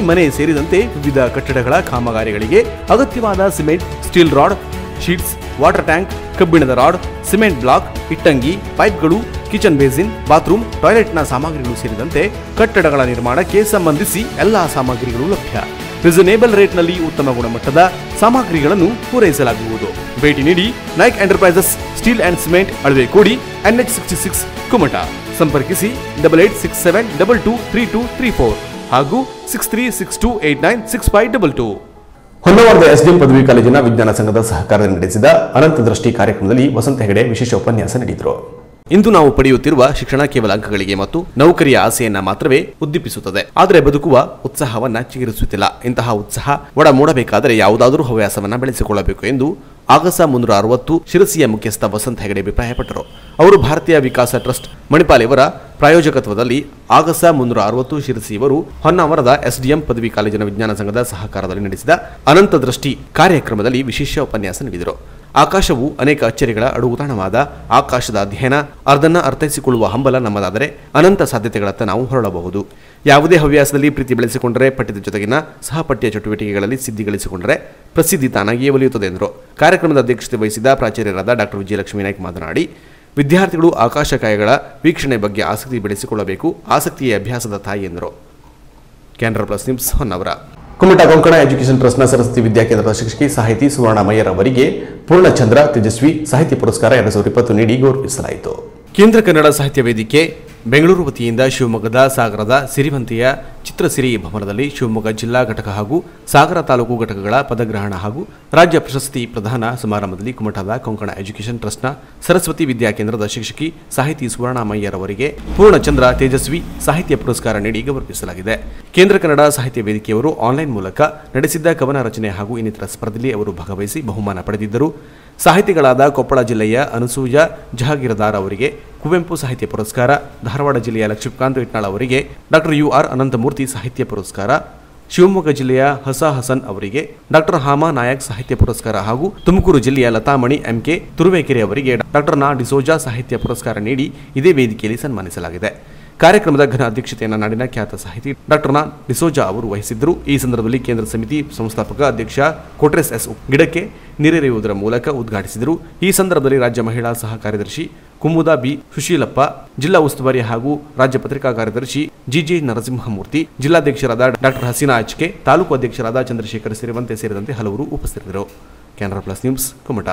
ಮನೆ ಸೇರಿದಂತೆ ವಿವಿಧ ಕಟ್ಟಡಗಳ ಕಾಮಗಾರಿಗಳಿಗೆ ಅಗತ್ಯವಾದ cement steel rod sheets water tank ಕಬ್ಬಿಣದ ರಾಡ್ ಸಿಮೆಂಟ್ ಬ್ಲಾಕ್ ಇಟ್ಟಂಗಿ ಪೈಪ್ಗಳು ಕಿಚನ್ ಬೇಸಿನ್ ಬಾತ್ರೂಮ್ ಟಾಯ್ಲೆಟ್ನ ಸಾಮಗ್ರಿಗಳು ಸೇರಿದಂತೆ ಕಟ್ಟಡಗಳ ನಿರ್ಮಾಣಕ್ಕೆ ಸಂಬಂಧಿಸಿ ಎಲ್ಲಾ ಸಾಮಗ್ರಿಗಳು ಲಭ್ಯ ರಿಸನೇಬಲ್ ರೇಟ್ನಲ್ಲಿ ಉತ್ತಮ ಗುಣಮಟ್ಟದ ಸಾಮಗ್ರಿಗಳನ್ನು ಪೂರೈಸಲಾಗುವುದು ಭೇಟಿ ನೀಡಿ Naik enterprises steel and cement Alave Kodi NH sixty six Kumta ಸಂಪರ್ಕಿಸಿ double eight six seven double two three two three four ಹಾಗೂ six three six two eight nine six five double two ಹೊನ್ನವಾರದ ಎಸ್ಡಿಎಂ ಪದವಿ ಕಾಲೇಜಿನ ವಿಜ್ಞಾನ ಸಂಘದ ಸಹಕಾರದಲ್ಲಿ ನಡೆಸಿದ ಅನಂತ ದೃಷ್ಟಿ ಕಾರ್ಯಕ್ರಮದಲ್ಲಿ ವಸಂತ ಹೆಗಡೆ ವಿಶೇಷ ಉಪನ್ಯಾಸ ನೀಡಿದರು ಇಂದು ನಾವು ಪಡೆಯುತ್ತಿರುವ ಶಿಕ್ಷಣ ಕೇವಲ ಅಂಕಗಳಿಗೆ ಮತ್ತು ನೌಕರಿಯ ಆಸೆಯನ್ನ ಮಾತ್ರವೇ ಉದ್ದೀಪಿಸುತ್ತದೆ ಆದರೆ ಬದುಕುವ ಉತ್ಸಾಹವನ್ನ ಚಿಗುರಿಸುತ್ತಿಲ್ಲ ಇಂತಹ ಉತ್ಸಾಹ ಒಡ ಮೂಡಬೇಕಾದರೆ ಯಾವುದಾದರೂ ಹವ್ಯಾಸವನ್ನ ಬೆಳೆಸಿಕೊಳ್ಳಬೇಕು ಎಂದು ಆಗಸ ಮುನ್ನೂರ ಅರವತ್ತು ಶಿರಸಿಯ ಮುಖ್ಯಸ್ಥ ವಸಂತ ಹೆಗಡೆ ಅಭಿಪ್ರಾಯಪಟ್ಟರು ಅವರು ಭಾರತೀಯ ವಿಕಾಸ ಟ್ರಸ್ಟ್ ಮಣಿಪಾಲ್ ಇವರ ಪ್ರಾಯೋಜಕತ್ವದಲ್ಲಿ ಆಗಸ ಮುನ್ನೂರ ಅರವತ್ತು ಶಿರಸಿಯವರು ಹೊನ್ನಾವರದ ಎಸ್ಡಿಎಂ ಪದವಿ ಕಾಲೇಜಿನ ವಿಜ್ಞಾನ ಸಂಘದ ಸಹಕಾರದಲ್ಲಿ ನಡೆಸಿದ ಅನಂತ ದೃಷ್ಟಿ ಕಾರ್ಯಕ್ರಮದಲ್ಲಿ ವಿಶೇಷ ಉಪನ್ಯಾಸ ನೀಡಿದರು ಆಕಾಶವು ಅನೇಕ ಅಚ್ಚರಿಗಳ ಅಡುಗುತಾಣವಾದ ಆಕಾಶದ ಅಧ್ಯಯನ ಅರ್ಧನ್ನ ಅರ್ಥೈಸಿಕೊಳ್ಳುವ ಹಂಬಲ ನಮ್ಮದಾದರೆ ಅನಂತ ಸಾಧ್ಯತೆಗಳತ್ತ ನಾವು ಹೊರಡಬಹುದು ಯಾವುದೇ ಹವ್ಯಾಸದಲ್ಲಿ ಪ್ರೀತಿ ಬೆಳೆಸಿಕೊಂಡರೆ ಪಠ್ಯದ ಜೊತೆಗಿನ ಸಹಪಠ್ಯ ಚಟುವಟಿಕೆಗಳಲ್ಲಿ ಸಿದ್ಧಿ ಗಳಿಸಿಕೊಂಡರೆ ಪ್ರಸಿದ್ಧಿ ತಾನಾಗಿಯೇ ಒಲಿಯುತ್ತದೆ ಎಂದರು ಕಾರ್ಯಕ್ರಮದ ಅಧ್ಯಕ್ಷತೆ ವಹಿಸಿದ ಪ್ರಾಚಾರ್ಯರಾದ ಡಾಕ್ಟರ್ ವಿಜಯಲಕ್ಷ್ಮೀ ನಾಯ್ಕ್ ಮಾತನಾಡಿ ವಿದ್ಯಾರ್ಥಿಗಳು ಆಕಾಶಕಾಯಗಳ ವೀಕ್ಷಣೆ ಬಗ್ಗೆ ಆಸಕ್ತಿ ಬೆಳೆಸಿಕೊಳ್ಳಬೇಕು ಆಸಕ್ತಿಯೇ ಅಭ್ಯಾಸದ ತಾಯಿ ಎಂದರು Canara plus news Honnavar Kumta Konkan education ಟ್ರಸ್ಟ್ನ ಸರಸ್ವತಿ ವಿದ್ಯಾಕೇಂದ್ರದ ಶಿಕ್ಷಕಿ ಸಾಹಿತಿ ಸುವರ್ಣ ಮಯ್ಯರ್ ಅವರಿಗೆ ಪೂರ್ಣಚಂದ್ರ ತೇಜಸ್ವಿ ಸಾಹಿತ್ಯ ಪುರಸ್ಕಾರ ಎರಡು ಸಾವಿರದ ಇಪ್ಪತ್ತು ನೀಡಿ ಗೌರವಿಸಲಾಯಿತು ಕೇಂದ್ರ ಕನ್ನಡ ಸಾಹಿತ್ಯ ವೇದಿಕೆ ಬೆಂಗಳೂರು ವತಿಯಿಂದ ಶಿವಮೊಗ್ಗದ ಸಾಗರದ ಸಿರಿವಂತಿಯ ಚಿತ್ರಸಿರಿ ಭವನದಲ್ಲಿ ಶಿವಮೊಗ್ಗ ಜಿಲ್ಲಾ ಘಟಕ ಹಾಗೂ ಸಾಗರ ತಾಲೂಕು ಘಟಕಗಳ ಪದಗ್ರಹಣ ಹಾಗೂ ರಾಜ್ಯ ಪ್ರಶಸ್ತಿ ಪ್ರದಾನ ಸಮಾರಂಭದಲ್ಲಿ ಕುಮಟಾದ ಕೊಂಕಣ ಎಜುಕೇಷನ್ ಟ್ರಸ್ಟ್ನ ಸರಸ್ವತಿ ವಿದ್ಯಾಕೇಂದ್ರದ ಶಿಕ್ಷಕಿ ಸಾಹಿತಿ ಸುವರ್ಣಮಯ್ಯರ್ ಅವರಿಗೆ ಪೂರ್ಣಚಂದ್ರ ತೇಜಸ್ವಿ ಸಾಹಿತ್ಯ ಪುರಸ್ಕಾರ ನೀಡಿ ಗೌರವಿಸಲಾಗಿದೆ ಕೇಂದ್ರ ಕನ್ನಡ ಸಾಹಿತ್ಯ ವೇದಿಕೆಯವರು ಆನ್ಲೈನ್ ಮೂಲಕ ನಡೆಸಿದ್ದ ಕವನ ರಚನೆ ಹಾಗೂ ಇನ್ನಿತರ ಸ್ಪರ್ಧೆಯಲ್ಲಿ ಅವರು ಭಾಗವಹಿಸಿ ಬಹುಮಾನ ಪಡೆದಿದ್ದರು ಸಾಹಿತಿಗಳಾದ ಕೊಪ್ಪಳ ಜಿಲ್ಲೆಯ ಅನಸೂಯ ಜಹಾಗೀರದಾರ್ ಅವರಿಗೆ ಕುವೆಂಪು ಸಾಹಿತ್ಯ ಪುರಸ್ಕಾರ ಧಾರವಾಡ ಜಿಲ್ಲೆಯ ಲಕ್ಷ್ಮೀಕಾಂತ್ ಇಟ್ನಾಳ್ ಅವರಿಗೆ ಡಾಕ್ಟರ್ ಯು ಆರ್ ಅನಂತಮೂರ್ತಿ ಸಾಹಿತ್ಯ ಪುರಸ್ಕಾರ ಶಿವಮೊಗ್ಗ ಜಿಲ್ಲೆಯ ಹಸ ಹಸನ್ ಅವರಿಗೆ ಡಾಕ್ಟರ್ ಹಾಮಾ ನಾಯಕ್ ಸಾಹಿತ್ಯ ಪುರಸ್ಕಾರ ಹಾಗೂ ತುಮಕೂರು ಜಿಲ್ಲೆಯ ಲತಾಮಣಿ ಎಂಕೆ ತುರುವೇಕೆರೆ ಅವರಿಗೆ ಡಾಕ್ಟರ್ ನಾ ಡಿಸೋಜಾ ಸಾಹಿತ್ಯ ಪುರಸ್ಕಾರ ನೀಡಿ ಇದೇ ವೇದಿಕೆಯಲ್ಲಿ ಸನ್ಮಾನಿಸಲಾಗಿದೆ ಕಾರ್ಯಕ್ರಮದ ಘನ ಅಧ್ಯಕ್ಷತೆಯನ್ನು ನಾಡಿನ ಖ್ಯಾತ ಸಾಹಿತಿ ಡಾಕ್ಟರ್ ನಾ ಡಿಸೋಜಾ ಅವರು ವಹಿಸಿದ್ದರು ಈ ಸಂದರ್ಭದಲ್ಲಿ ಕೇಂದ್ರ ಸಮಿತಿ ಸಂಸ್ಥಾಪಕ ಅಧ್ಯಕ್ಷ ಕೋಟ್ರೆಸ್ ಎಸ್ ಗಿಡಕ್ಕೆ ನೀರೆರೆಯುವುದರ ಮೂಲಕ ಉದ್ಘಾಟಿಸಿದರು ಈ ಸಂದರ್ಭದಲ್ಲಿ ರಾಜ್ಯ ಮಹಿಳಾ ಸಹ ಕಾರ್ಯದರ್ಶಿ ಕುಮುದಾ ಬಿ ಸುಶೀಲಪ್ಪ ಜಿಲ್ಲಾ ಉಸ್ತುವಾರಿ ಹಾಗೂ ರಾಜ್ಯ ಪತ್ರಿಕಾ ಕಾರ್ಯದರ್ಶಿ ಜಿಜೆ ನರಸಿಂಹಮೂರ್ತಿ ಜಿಲ್ಲಾಧ್ಯಕ್ಷರಾದ ಡಾಕ್ಟರ್ ಹಸೀನಾ ಅಚ್ಕೆ ತಾಲೂಕು ಅಧ್ಯಕ್ಷರಾದ ಚಂದ್ರಶೇಖರ್ ಸೇರಿದಂತೆ ಸೇರಿದಂತೆ ಹಲವರು ಉಪಸ್ಥಿತರಿದ್ದರು ಕ್ಯಾನರಾ ಪ್ಲಸ್ ನ್ಯೂಸ್ ಕುಮಟಾ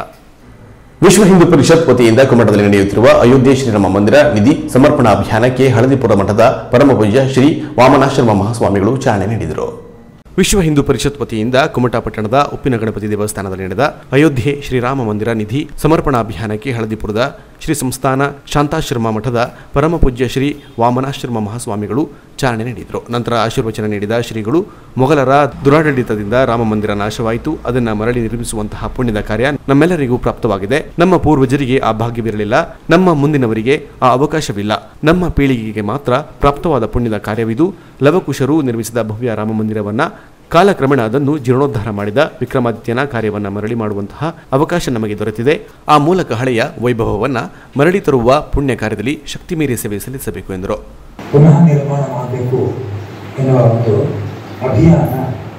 ವಿಶ್ವ ಹಿಂದೂ ಪರಿಷತ್ ವತಿಯಿಂದ ಕುಮಟದಲ್ಲಿ ನಡೆಯುತ್ತಿರುವ ಅಯೋಧ್ಯೆ ಶ್ರೀರಾಮ ಮಂದಿರ ನಿಧಿ ಸಮರ್ಪಣಾ ಅಭಿಯಾನಕ್ಕೆ ಹಳದಿಪುರ ಮಠದ ಪರಮಪೂಜ್ಯ ಶ್ರೀ ವಾಮನಾಶ್ರಮ ಮಹಾಸ್ವಾಮಿಗಳು ಚಾಲನೆ ನೀಡಿದರು ವಿಶ್ವ ಹಿಂದೂ ಪರಿಷತ್ ವತಿಯಿಂದ ಕುಮಟಾ ಪಟ್ಟಣದ ಉಪ್ಪಿನ ಗಣಪತಿ ದೇವಸ್ಥಾನದಲ್ಲಿ ನಡೆದ ಅಯೋಧ್ಯೆ ಶ್ರೀರಾಮ ಮಂದಿರ ನಿಧಿ ಸಮರ್ಪಣಾ ಅಭಿಯಾನಕ್ಕೆ ಹಳದಿಪುರದ ಶ್ರೀ ಸಂಸ್ಥಾನ ಶಾಂತಾಶ್ರಮ ಮಠದ ಪರಮಪೂಜ್ಯ ಶ್ರೀ ವಾಮನಾಶ್ರಮ ಮಹಾಸ್ವಾಮಿಗಳು ಚಾಲನೆ ನೀಡಿದರು ನಂತರ ಆಶೀರ್ವಚನ ನೀಡಿದ ಶ್ರೀಗಳು ಮೊಘಲರ ದುರಾಡಳಿತದಿಂದ ರಾಮ ಮಂದಿರ ನಾಶವಾಯಿತು ಅದನ್ನು ಮರಳಿ ನಿರ್ಮಿಸುವಂತಹ ಪುಣ್ಯದ ಕಾರ್ಯ ನಮ್ಮೆಲ್ಲರಿಗೂ ಪ್ರಾಪ್ತವಾಗಿದೆ ನಮ್ಮ ಪೂರ್ವಜರಿಗೆ ಆ ಭಾಗ್ಯವಿರಲಿಲ್ಲ ನಮ್ಮ ಮುಂದಿನವರಿಗೆ ಆ ಅವಕಾಶವಿಲ್ಲ ನಮ್ಮ ಪೀಳಿಗೆಗೆ ಮಾತ್ರ ಪ್ರಾಪ್ತವಾದ ಪುಣ್ಯದ ಕಾರ್ಯವಿದು ಲವಕುಶರು ನಿರ್ಮಿಸಿದ ಭವ್ಯ ರಾಮ ಮಂದಿರವನ್ನ ಕಾಲಕ್ರಮೇಣ ಅದನ್ನು ಜೀರ್ಣೋದ್ಧಾರ ಮಾಡಿದ ವಿಕ್ರಮಾದಿತ್ಯನ ಕಾರ್ಯವನ್ನು ಮರಳಿ ಮಾಡುವಂತಹ ಅವಕಾಶ ನಮಗೆ ದೊರೆತಿದೆ ಆ ಮೂಲಕ ಹಳೆಯ ವೈಭವವನ್ನ ಮರಳಿ ತರುವ ಪುಣ್ಯ ಕಾರ್ಯದಲ್ಲಿ ಶಕ್ತಿ ಮೀರಿ ಸೇವೆ ಸಲ್ಲಿಸಬೇಕು ಎಂದರು ಪುನಃ ನಿರ್ಮಾಣ ಮಾಡಬೇಕು ಎನ್ನುವ ಒಂದು ಅಭಿಯಾನ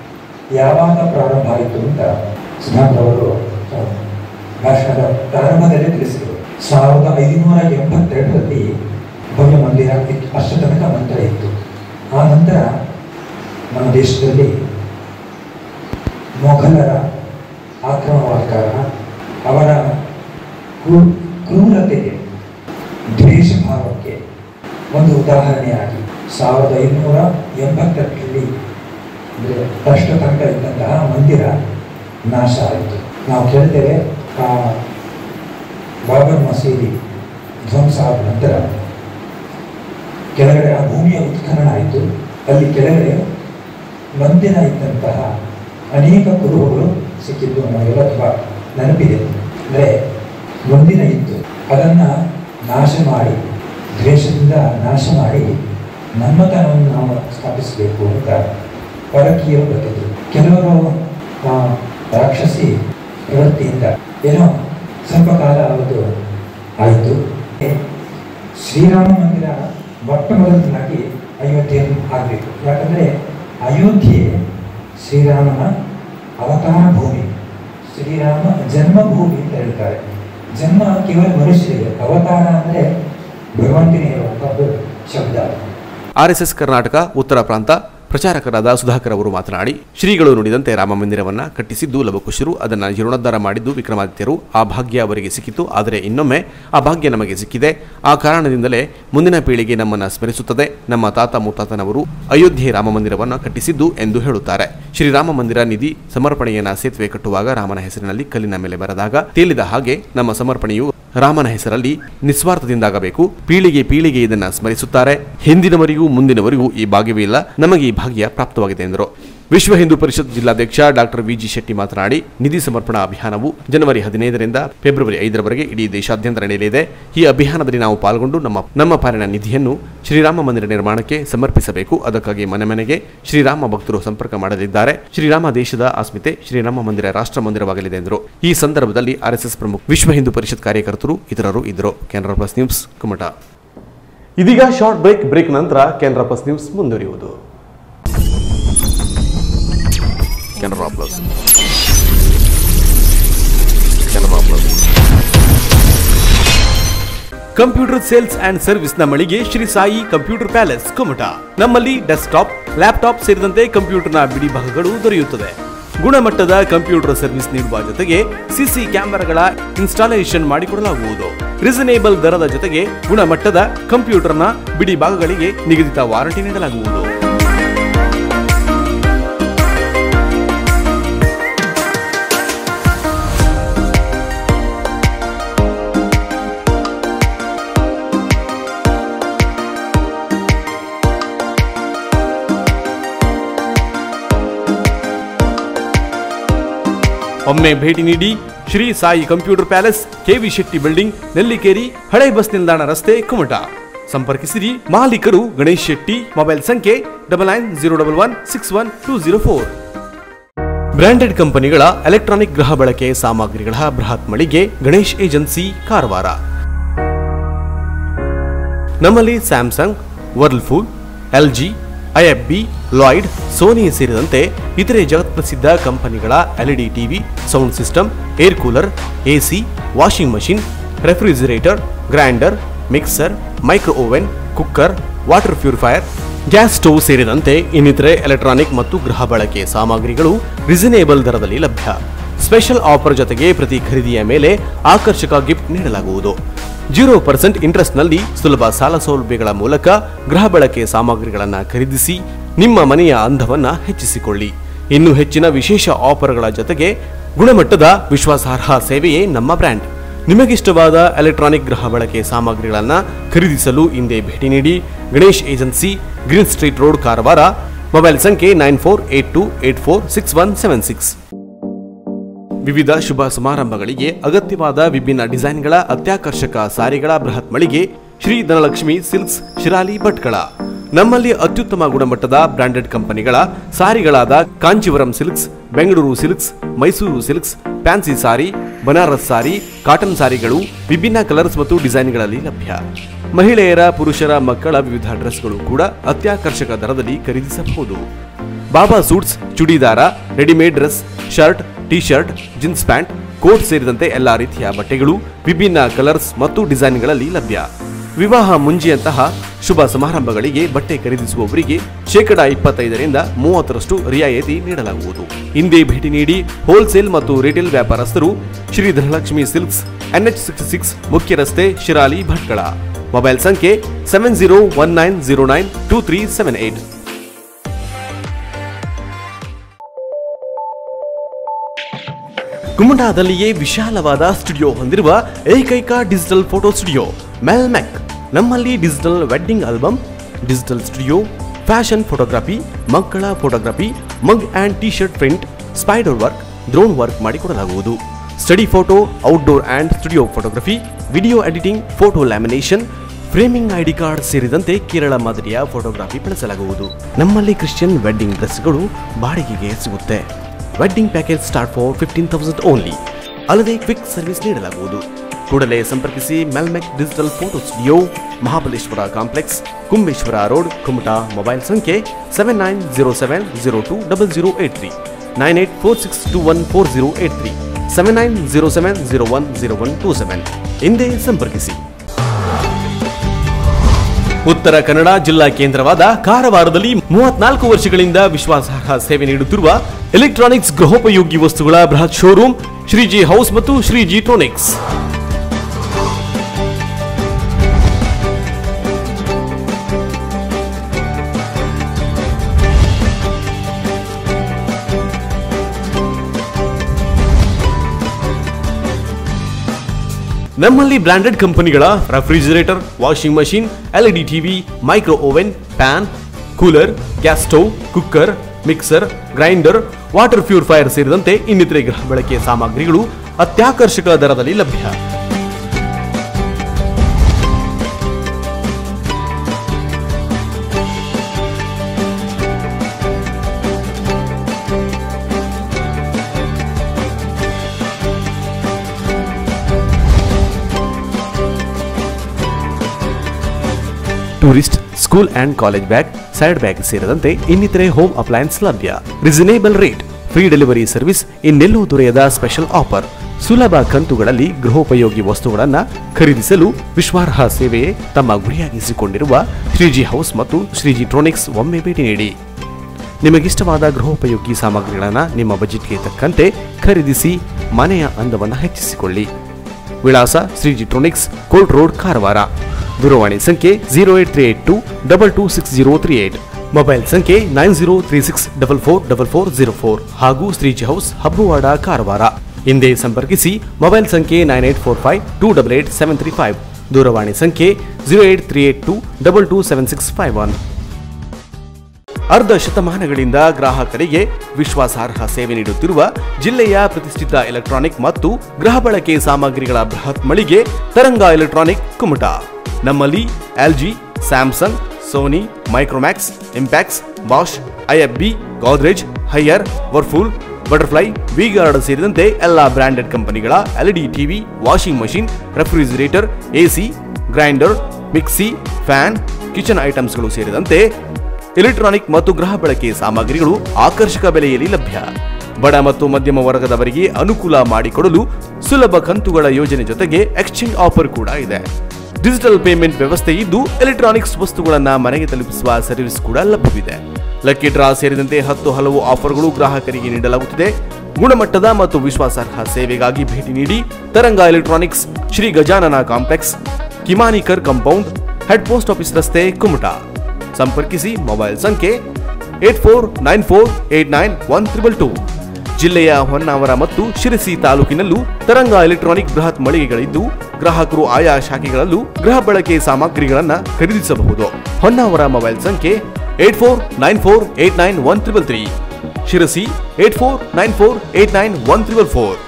ಯಾವಾಗ ಪ್ರಾರಂಭ ಆಯಿತು ಅಂತ ಸಿದ್ಧಾಂತ ಅವರು ಭಾಷಣದ ಪ್ರಾರಂಭದಲ್ಲೇ ತಿಳಿಸಿದರು ಸಾವಿರದ ಐದುನೂರ ಎಂಬತ್ತೆರಡರಲ್ಲಿ ಭವ್ಯ ಮಂದಿರ ಇತ್ತು ಅಷ್ಟು ತನಕ ಮಂತ್ರ ಇತ್ತು ಆ ನಂತರ ನಮ್ಮ ದೇಶದಲ್ಲಿ ಮೊಘಲರ ಆಕ್ರಮಣವಾದ ಕಾರಣ ಅವರ ಕ್ರೂ- ಕ್ರೂರತೆಗೆ ದ್ವೇಷ ಭಾವಕ್ಕೆ ಒಂದು ಉದಾಹರಣೆಯಾಗಿ ಸಾವಿರದ ಐನೂರ ಎಂಬತ್ತೆರಡರಲ್ಲಿ ಅಂದರೆ ಅಷ್ಟು ತನಕ ಇದ್ದಂತಹ ಮಂದಿರ ನಾಶ ಆಯಿತು ನಾವು ಕೇಳ್ತೇವೆ ಆ ಬಾಬರ್ ಮಸೀದಿ ಧ್ವಂಸ ಆದ ನಂತರ ಕೆಳಗಡೆ ಆ ಭೂಮಿಯ ಉತ್ಖನನ ಆಯಿತು ಅಲ್ಲಿ ಕೆಳಗಡೆ ಮಂದಿರ ಇದ್ದಂತಹ ಅನೇಕ ಕುರುಹುಗಳು ಸಿಕ್ಕಿದ್ದು ನಮಗೆಲ್ಲ ತುಂಬ ನೆನಪಿದೆ ಅಂದರೆ ಮಂದಿರ ಇತ್ತು ಅದನ್ನು ನಾಶ ಮಾಡಿ ದ್ವೇಷದಿಂದ ನಾಶ ಮಾಡಿ ನಮ್ಮತನವನ್ನು ನಾವು ಸ್ಥಾಪಿಸಬೇಕು ಅಂತ ಪರಕೀಯರು ಬರ್ತಿದ್ರು ಕೆಲವರು ಆ, ರಾಕ್ಷಸಿ ಪ್ರವೃತ್ತಿಯಿಂದ ಏನೋ ಸ್ವಲ್ಪ ಕಾಲ ಅವತ್ತು ಆಯಿತು ಶ್ರೀರಾಮ ಮಂದಿರ ಮೊಟ್ಟ ಮೊದಲನಾಗಿ ಅಯೋಧ್ಯೆಯಲ್ಲಿ ಆಗಬೇಕು ಯಾಕಂದರೆ ಅಯೋಧ್ಯೆ ಶ್ರೀರಾಮನ ಅವತಾರ ಭೂಮಿ ಶ್ರೀರಾಮ ಜನ್ಮಭೂಮಿ ಅಂತ ಹೇಳ್ತಾರೆ ಜನ್ಮ ಕೇವಲ ಮನುಷ್ಯರಿಗೆ ಅವತಾರ ಅಂದರೆ ಭಗವಂತನೇ ಇರುವಂಥದ್ದು ಶಬ್ದ ಆರ್ಎಸ್ಎಸ್ ಕರ್ನಾಟಕ ಉತ್ತರ ಪ್ರಾಂತ ಪ್ರಚಾರಕರಾದ ಸುಧಾಕರ್ ಅವರು ಮಾತನಾಡಿ ಶ್ರೀಗಳು ನುಡಿದಂತೆ ರಾಮ ಮಂದಿರವನ್ನ ಕಟ್ಟಿಸಿದ್ದು ಲವಕುಶರು ಅದನ್ನು ಜೀರ್ಣೋದ್ಧಾರ ಮಾಡಿದ್ದು ವಿಕ್ರಮಾದಿತ್ಯರು ಆ ಭಾಗ್ಯ ಅವರಿಗೆ ಸಿಕ್ಕಿತು ಆದರೆ ಇನ್ನೊಮ್ಮೆ ಆ ಭಾಗ್ಯ ನಮಗೆ ಸಿಕ್ಕಿದೆ ಆ ಕಾರಣದಿಂದಲೇ ಮುಂದಿನ ಪೀಳಿಗೆ ನಮ್ಮನ್ನು ಸ್ಮರಿಸುತ್ತದೆ ನಮ್ಮ ತಾತ ಮುತ್ತಾತನವರು ಅಯೋಧ್ಯೆ ರಾಮ ಮಂದಿರವನ್ನು ಕಟ್ಟಿಸಿದ್ದು ಎಂದು ಹೇಳುತ್ತಾರೆ ಶ್ರೀರಾಮ ಮಂದಿರ ನಿಧಿ ಸಮರ್ಪಣೆಯನ್ನ ಸೇತುವೆ ಕಟ್ಟುವಾಗ ರಾಮನ ಹೆಸರಿನಲ್ಲಿ ಕಲ್ಲಿನ ಮೇಲೆ ಬರೆದಾಗ ತೇಲಿದ ಹಾಗೆ ನಮ್ಮ ಸಮರ್ಪಣೆಯು ರಾಮನ ಹೆಸರಲ್ಲಿ ನಿಸ್ವಾರ್ಥದಿಂದಾಗಬೇಕು ಪೀಳಿಗೆ ಪೀಳಿಗೆ ಇದನ್ನ ಸ್ಮರಿಸುತ್ತಾರೆ ಹಿಂದಿನವರಿಗೂ ಮುಂದಿನವರಿಗೂ ಈ ಭಾಗ್ಯವೇ ಇಲ್ಲ ನಮಗೆ ಈ ಭಾಗ್ಯ ಪ್ರಾಪ್ತವಾಗಿದೆ ಎಂದರು ವಿಶ್ವ ಹಿಂದೂ ಪರಿಷತ್ ಜಿಲ್ಲಾಧ್ಯಕ್ಷ ಡಾಕ್ಟರ್ ವಿಜಿ ಶೆಟ್ಟಿ ಮಾತನಾಡಿ ನಿಧಿ ಸಮರ್ಪಣಾ ಅಭಿಯಾನವು ಜನವರಿ ಹದಿನೈದರಿಂದ ಫೆಬ್ರವರಿ ಐದರವರೆಗೆ ಇಡೀ ದೇಶಾದ್ಯಂತ ನಡೆಯಲಿದೆ ಈ ಅಭಿಯಾನದಲ್ಲಿ ನಾವು ಪಾಲ್ಗೊಂಡು ನಮ್ಮ ನಮ್ಮ ಪಾಲಿನ ನಿಧಿಯನ್ನು ಶ್ರೀರಾಮ ಮಂದಿರ ನಿರ್ಮಾಣಕ್ಕೆ ಸಮರ್ಪಿಸಬೇಕು ಅದಕ್ಕಾಗಿ ಮನೆ ಮನೆಗೆ ಶ್ರೀರಾಮ ಭಕ್ತರು ಸಂಪರ್ಕ ಮಾಡಲಿದ್ದಾರೆ ಶ್ರೀರಾಮ ದೇಶದ ಅಸ್ಮಿತೆ ಶ್ರೀರಾಮ ಮಂದಿರ ರಾಷ್ಟ್ರ ಮಂದಿರವಾಗಲಿದೆ ಎಂದರು ಈ ಸಂದರ್ಭದಲ್ಲಿ ಆರ್ಎಸ್ಎಸ್ ಪ್ರಮುಖ ವಿಶ್ವ ಹಿಂದೂ ಪರಿಷತ್ ಕಾರ್ಯಕರ್ತರು ಇತರರು ಇದ್ದರು ಕೆನರಾ ಪ್ಲಸ್ ನ್ಯೂಸ್ ಕುಮಟ ಇದೀಗ ಶಾರ್ಟ್ ಬ್ರೇಕ್ ಬ್ರೇಕ್ ನಂತರ ಕೆನರಾ ಪ್ಲಸ್ ನ್ಯೂಸ್ ಮುಂದುವರಿಯುವುದು Canara plus Canara plus computer sales and service ನ ಮಳಿಗೆ ಶ್ರೀ ಸಾಯಿ ಕಂಪ್ಯೂಟರ್ ಪ್ಯಾಲೇಸ್ ಕುಮಟ ನಮ್ಮಲ್ಲಿ ಡೆಸ್ಕ್ಟಾಪ್ ಲ್ಯಾಪ್ಟಾಪ್ ಸೇರಿದಂತೆ ಕಂಪ್ಯೂಟರ್ನ ಬಿಡಿ ಭಾಗಗಳು ದೊರೆಯುತ್ತದೆ ಗುಣಮಟ್ಟದ ಕಂಪ್ಯೂಟರ್ ಸರ್ವಿಸ್ ನೀಡುವ ಜೊತೆಗೆ ಸಿಸಿ ಕ್ಯಾಮೆರಾಗಳ ಇನ್ಸ್ಟಾಲೇಷನ್ ಮಾಡಿಕೊಡಲಾಗುವುದು ರೀಸನೇಬಲ್ ದರದ ಜೊತೆಗೆ ಗುಣಮಟ್ಟದ ಕಂಪ್ಯೂಟರ್ನ ಬಿಡಿ ಭಾಗಗಳಿಗೆ ನಿಗದಿತ ವಾರಂಟಿ ನೀಡಲಾಗುವುದು ಒಮ್ಮೆ ಭೇಟಿ ನೀಡಿ Shri Sai computer palace KV Shetty building Nellikeri ಹಳೆ ಬಸ್ ನಿಲ್ದಾಣ ರಸ್ತೆ ಕುಮಟ ಸಂಪರ್ಕಿಸಿರಿ ಮಾಲೀಕರು ಗಣೇಶ್ ಶೆಟ್ಟಿ ಮೊಬೈಲ್ ಸಂಖ್ಯೆ double nine zero double one six one two zero four branded ಕಂಪನಿಗಳ ಎಲೆಕ್ಟ್ರಾನಿಕ್ ಗೃಹ ಬಳಕೆ ಸಾಮಗ್ರಿಗಳ ಬೃಹತ್ ಮಳಿಗೆ ಗಣೇಶ್ ಏಜೆನ್ಸಿ ಕಾರವಾರ ನಮ್ಮಲ್ಲಿ Samsung Whirlpool LG IFB Lloyd Sony ಸೇರಿದಂತೆ ಇತರೆ ಜಗತ್ಪ್ರಸಿದ್ಧ ಕಂಪನಿಗಳ LED TV sound system air cooler AC washing machine refrigerator grinder mixer micro oven cooker water purifier gas stove ಸೇರಿದಂತೆ ಇನ್ನಿತರೆ ಎಲೆಕ್ಟ್ರಾನಿಕ್ ಮತ್ತು ಗೃಹ ಬಳಕೆ ಸಾಮಗ್ರಿಗಳು ರಿಸನೇಬಲ್ ದರದಲ್ಲಿ ಲಭ್ಯ ಸ್ಪೆಷಲ್ ಆಫರ್ ಜೊತೆಗೆ ಪ್ರತಿ ಖರೀದಿಯ ಮೇಲೆ ಆಕರ್ಷಕ ಗಿಫ್ಟ್ ನೀಡಲಾಗುವುದು ಜೀರೋ ಪರ್ಸೆಂಟ್ ಇಂಟ್ರೆಸ್ಟ್ನಲ್ಲಿ ಸುಲಭ ಸಾಲ ಸೌಲಭ್ಯಗಳ ಮೂಲಕ ಗೃಹ ಬಳಕೆ ಸಾಮಗ್ರಿಗಳನ್ನು ಖರೀದಿಸಿ ನಿಮ್ಮ ಮನೆಯ ಅಂದವನ್ನ ಹೆಚ್ಚಿಸಿಕೊಳ್ಳಿ ಇನ್ನು ಹೆಚ್ಚಿನ ವಿಶೇಷ ಆಫರ್ಗಳ ಜೊತೆಗೆ ಗುಣಮಟ್ಟದ ವಿಶ್ವಾಸಾರ್ಹ ಸೇವೆಯೇ ನಮ್ಮ ಬ್ರ್ಯಾಂಡ್ ನಿಮಗಿಷ್ಟವಾದ ಎಲೆಕ್ಟ್ರಾನಿಕ್ ಗೃಹ ಬಳಕೆ ಸಾಮಗ್ರಿಗಳನ್ನು ಖರೀದಿಸಲು ಹಿಂದೆ ಭೇಟಿ ನೀಡಿ Ganesh agency green street road Karwar mobile ಸಂಖ್ಯೆ nine four eight two eight four six one seven six ವಿವಿಧ ಶುಭ ಸಮಾರಂಭಗಳಿಗೆ ಅಗತ್ಯವಾದ ವಿಭಿನ್ನ ಡಿಸೈನ್ಗಳ ಅತ್ಯಾಕರ್ಷಕ ಸಾರಿಗಳ ಬೃಹತ್ ಮಳಿಗೆ ಶ್ರೀ ಧನಲಕ್ಷ್ಮಿ ಸಿಲ್ಕ್ಸ್ ಶಿರಾಲಿ ಭಟ್ಕಳ ನಮ್ಮಲ್ಲಿ ಅತ್ಯುತ್ತಮ ಗುಣಮಟ್ಟದ ಬ್ರಾಂಡೆಡ್ ಕಂಪನಿಗಳ ಸಾರಿಗಳಾದ Kanchivaram silks Bengaluru silks Mysuru silks fancy sari Banaras sari cotton ಸಾರಿಗಳು ವಿಭಿನ್ನ ಕಲರ್ಸ್ ಮತ್ತು ಡಿಸೈನ್ಗಳಲ್ಲಿ ಲಭ್ಯ ಮಹಿಳೆಯರ ಪುರುಷರ ಮಕ್ಕಳ ವಿವಿಧ ಡ್ರೆಸ್ಗಳು ಕೂಡ ಅತ್ಯಾಕರ್ಷಕ ದರದಲ್ಲಿ ಖರೀದಿಸಬಹುದು ಬಾಬಾ suits churidar readymade dress shirt T shirt jeans pant coat ಸೇರಿದಂತೆ ಎಲ್ಲಾ ರೀತಿಯ ಬಟ್ಟೆಗಳು ವಿಭಿನ್ನ ಕಲರ್ಸ್ ಮತ್ತು ಡಿಸೈನ್ಗಳಲ್ಲಿ ಲಭ್ಯ ವಿವಾಹ ಮುಂಜಿಯಂತಹ ಶುಭ ಸಮಾರಂಭಗಳಿಗೆ ಬಟ್ಟೆ ಖರೀದಿಸುವವರಿಗೆ ಶೇಕಡ ಇಪ್ಪತ್ತೈದರಿಂದ ಮೂವತ್ತರಷ್ಟು ರಿಯಾಯಿತಿ ನೀಡಲಾಗುವುದು ಹಿಂದೆ ಭೇಟಿ ನೀಡಿ ಹೋಲ್ಸೇಲ್ ಮತ್ತು ರಿಟೇಲ್ ವ್ಯಾಪಾರಸ್ಥರು Shri Dhanalakshmi silks NH six six ಮುಖ್ಯ ರಸ್ತೆ ಶಿರಾಲಿ ಭಟ್ಕಳ ಮೊಬೈಲ್ ಸಂಖ್ಯೆ seven zero one nine zero nine two three seven eight ಕುಮಟಾದಲ್ಲಿಯೇ ವಿಶಾಲವಾದ ಸ್ಟುಡಿಯೋ ಹೊಂದಿರುವ ಏಕೈಕ ಡಿಜಿಟಲ್ ಫೋಟೋ ಸ್ಟುಡಿಯೋ ಮೆಲ್ಮೆಕ್ ನಮ್ಮಲ್ಲಿ digital wedding album digital studio fashion photography ಮಕ್ಕಳ photography mug and T shirt print spider work drone work ಮಾಡಿಕೊಡಲಾಗುವುದು study photo outdoor and studio photography video editing photo lamination framing ID card ಸೇರಿದಂತೆ ಕೇರಳ ಮಾದರಿಯ photography ಬಳಸಲಾಗುವುದು ನಮ್ಮಲ್ಲಿ Christian wedding ಡ್ರೆಸ್ಗಳು ಬಾಡಿಗೆಗೆ ಸಿಗುತ್ತೆ wedding package start for fifteen thousand only ಅಲ್ಲದೆ quick service ನೀಡಲಾಗುವುದು ಕೂಡಲೇ ಸಂಪರ್ಕಿಸಿ ಮೆಲ್ಮೆಕ್ digital photo studio Mahabaleshwara complex Kumbeshwara road Kumta mobile ಸಂಖ್ಯೆ seven nine zero seven zero two double zero eight three nine eight four six two one four zero eight three seven nine zero seven zero one zero one two seven ಹಿಂದೆ ಸಂಪರ್ಕಿಸಿ ಉತ್ತರ ಕನ್ನಡ ಜಿಲ್ಲಾ ಕೇಂದ್ರವಾದ ಕಾರವಾರದಲ್ಲಿ ಮೂವತ್ನಾಲ್ಕು ವರ್ಷಗಳಿಂದ ವಿಶ್ವಾಸಾರ್ಹ ಸೇವೆ ನೀಡುತ್ತಿರುವ ಎಲೆಕ್ಟ್ರಾನಿಕ್ಸ್ ಗೃಹೋಪಯೋಗಿ ವಸ್ತುಗಳ ಬೃಹತ್ ಶೋರೂಮ್ ಶ್ರೀಜಿ ಹೌಸ್ ಮತ್ತು ಶ್ರೀಜಿ ಟ್ರೋನಿಕ್ಸ್ ನಮ್ಮಲ್ಲಿ ಬ್ರಾಂಡೆಡ್ ಕಂಪನಿಗಳ refrigerator washing machine LED TV micro oven fan cooler gas stove cooker mixer grinder water purifier ಸೇರಿದಂತೆ ಇನ್ನಿತರೆ ಗೃಹ ಬಳಕೆಯ ಸಾಮಗ್ರಿಗಳು ಅತ್ಯಾಕರ್ಷಕ ದರದಲ್ಲಿ ಲಭ್ಯ tourist school and college bag side bag ಸೇರಿದಂತೆ ಇನ್ನಿತರೆ ಹೋಮ್ ಅಪ್ಲಯನ್ಸ್ ಲಭ್ಯ reasonable rate free delivery service ಇನ್ನೆಲ್ಲೂ ದೊರೆಯದ ಸ್ಪೆಷಲ್ ಆಫರ್ ಸುಲಭ ಕಂತುಗಳಲ್ಲಿ ಗೃಹೋಪಯೋಗಿ ವಸ್ತುಗಳನ್ನು ಖರೀದಿಸಲು ವಿಶ್ವಾರ್ಹ ಸೇವೆಯೇ ತಮ್ಮ ಗುರಿಯಾಗಿಸಿಕೊಂಡಿರುವ ಶ್ರೀಜಿ ಹೌಸ್ ಮತ್ತು ಶ್ರೀಜಿ ಟ್ರೋನಿಕ್ಸ್ ಒಮ್ಮೆ ಭೇಟಿ ನೀಡಿ ನಿಮಗಿಷ್ಟವಾದ ಗೃಹೋಪಯೋಗಿ ಸಾಮಗ್ರಿಗಳನ್ನು ನಿಮ್ಮ ಬಜೆಟ್ಗೆ ತಕ್ಕಂತೆ ಖರೀದಿಸಿ ಮನೆಯ ಅಂದವನ್ನು ಹೆಚ್ಚಿಸಿಕೊಳ್ಳಿ ವಿಳಾಸ Shreeji tronics cold road Karwar ದೂರವಾಣಿ ಸಂಖ್ಯೆ zero eight three eight two double two six zero three eight mobile ಸಂಖ್ಯೆ nine zero three six double four double four zero four ಹಾಗೂ ಶ್ರೀಜಿ ಹೌಸ್ ಹಬ್ಬುವಾಡ ಕಾರವಾರ ಹಿಂದೆ ಸಂಪರ್ಕಿಸಿ ಮೊಬೈಲ್ ಸಂಖ್ಯೆ nine eight four five two double eight seven three five ದೂರವಾಣಿ ಸಂಖ್ಯೆ zero eight three eight two double two seven six five one ಅರ್ಧ ಶತಮಾನಗಳಿಂದ ಗ್ರಾಹಕರಿಗೆ ವಿಶ್ವಾಸಾರ್ಹ ಸೇವೆ ನೀಡುತ್ತಿರುವ ಜಿಲ್ಲೆಯ ಪ್ರತಿಷ್ಠಿತ ಎಲೆಕ್ಟ್ರಾನಿಕ್ ಮತ್ತು ಗೃಹ ಬಳಕೆ ಸಾಮಗ್ರಿಗಳ ಬೃಹತ್ ಮಳಿಗೆ ತರಂಗ ಎಲೆಕ್ಟ್ರಾನಿಕ್ ಕುಮಟಾ ನಮ್ಮಲ್ಲಿ LG Samsung Sony Micromax Impex Bosch IFB Godrej Haier Whirlpool Butterfly V Guard ಸೇರಿದಂತೆ ಎಲ್ಲ ಬ್ರಾಂಡೆಡ್ ಕಂಪನಿಗಳ LED TV washing machine refrigerator AC grinder mixie fan kitchen ಐಟಮ್ಸ್ಗಳು ಸೇರಿದಂತೆ ಎಲೆಕ್ಟ್ರಾನಿಕ್ ಮತ್ತು ಗೃಹ ಬಳಕೆ ಸಾಮಗ್ರಿಗಳು ಆಕರ್ಷಕ ಬೆಲೆಯಲ್ಲಿ ಲಭ್ಯ ಬಡ ಮತ್ತು ಮಧ್ಯಮ ವರ್ಗದವರಿಗೆ ಅನುಕೂಲ ಮಾಡಿಕೊಡಲು ಸುಲಭ ಕಂತುಗಳ ಯೋಜನೆ ಜೊತೆಗೆ ಎಕ್ಸ್ಚೇಂಜ್ ಆಫರ್ ಕೂಡ ಇದೆ ಡಿಜಿಟಲ್ ಪೇಮೆಂಟ್ ವ್ಯವಸ್ಥೆ ಇದ್ದು ಎಲೆಕ್ಟ್ರಾನಿಕ್ಸ್ ವಸ್ತುಗಳನ್ನು ಮನೆಗೆ ತಲುಪಿಸುವ ಸರ್ವಿಸ್ ಕೂಡ ಲಭ್ಯವಿದೆ ಲಕ್ಕಿ ಡ್ರಾ ಸೇರಿದಂತೆ ಹತ್ತು ಹಲವು ಆಫರ್ಗಳು ಗ್ರಾಹಕರಿಗೆ ನೀಡಲಾಗುತ್ತಿದೆ ಗುಣಮಟ್ಟದ ಮತ್ತು ವಿಶ್ವಾಸಾರ್ಹ ಸೇವೆಗಾಗಿ ಭೇಟಿ ನೀಡಿ Taranga electronics Shri Gajanana complex Kimanikar compound head post office ರಸ್ತೆ ಕುಮಟಾ ಸಂಪರ್ಕಿಸಿ ಮೊಬೈಲ್ ಸಂಖ್ಯೆ eight four nine four eight nine one triple two ಜಿಲ್ಲೆಯ ಹೊನ್ನಾವರ ಮತ್ತು ಶಿರಸಿ ತಾಲೂಕಿನಲ್ಲೂ ತರಂಗ ಎಲೆಕ್ಟ್ರಾನಿಕ್ ಬೃಹತ್ ಮಳಿಗೆಗಳಿದ್ದು ಗ್ರಾಹಕರು ಆಯಾ ಶಾಖೆಗಳಲ್ಲೂ ಗೃಹ ಬಳಕೆ ಸಾಮಗ್ರಿಗಳನ್ನು ಖರೀದಿಸಬಹುದು ಹೊನ್ನಾವರ ಮೊಬೈಲ್ ಸಂಖ್ಯೆ eight four nine four eight nine one triple three Sirsi eight four nine four eight nine one triple four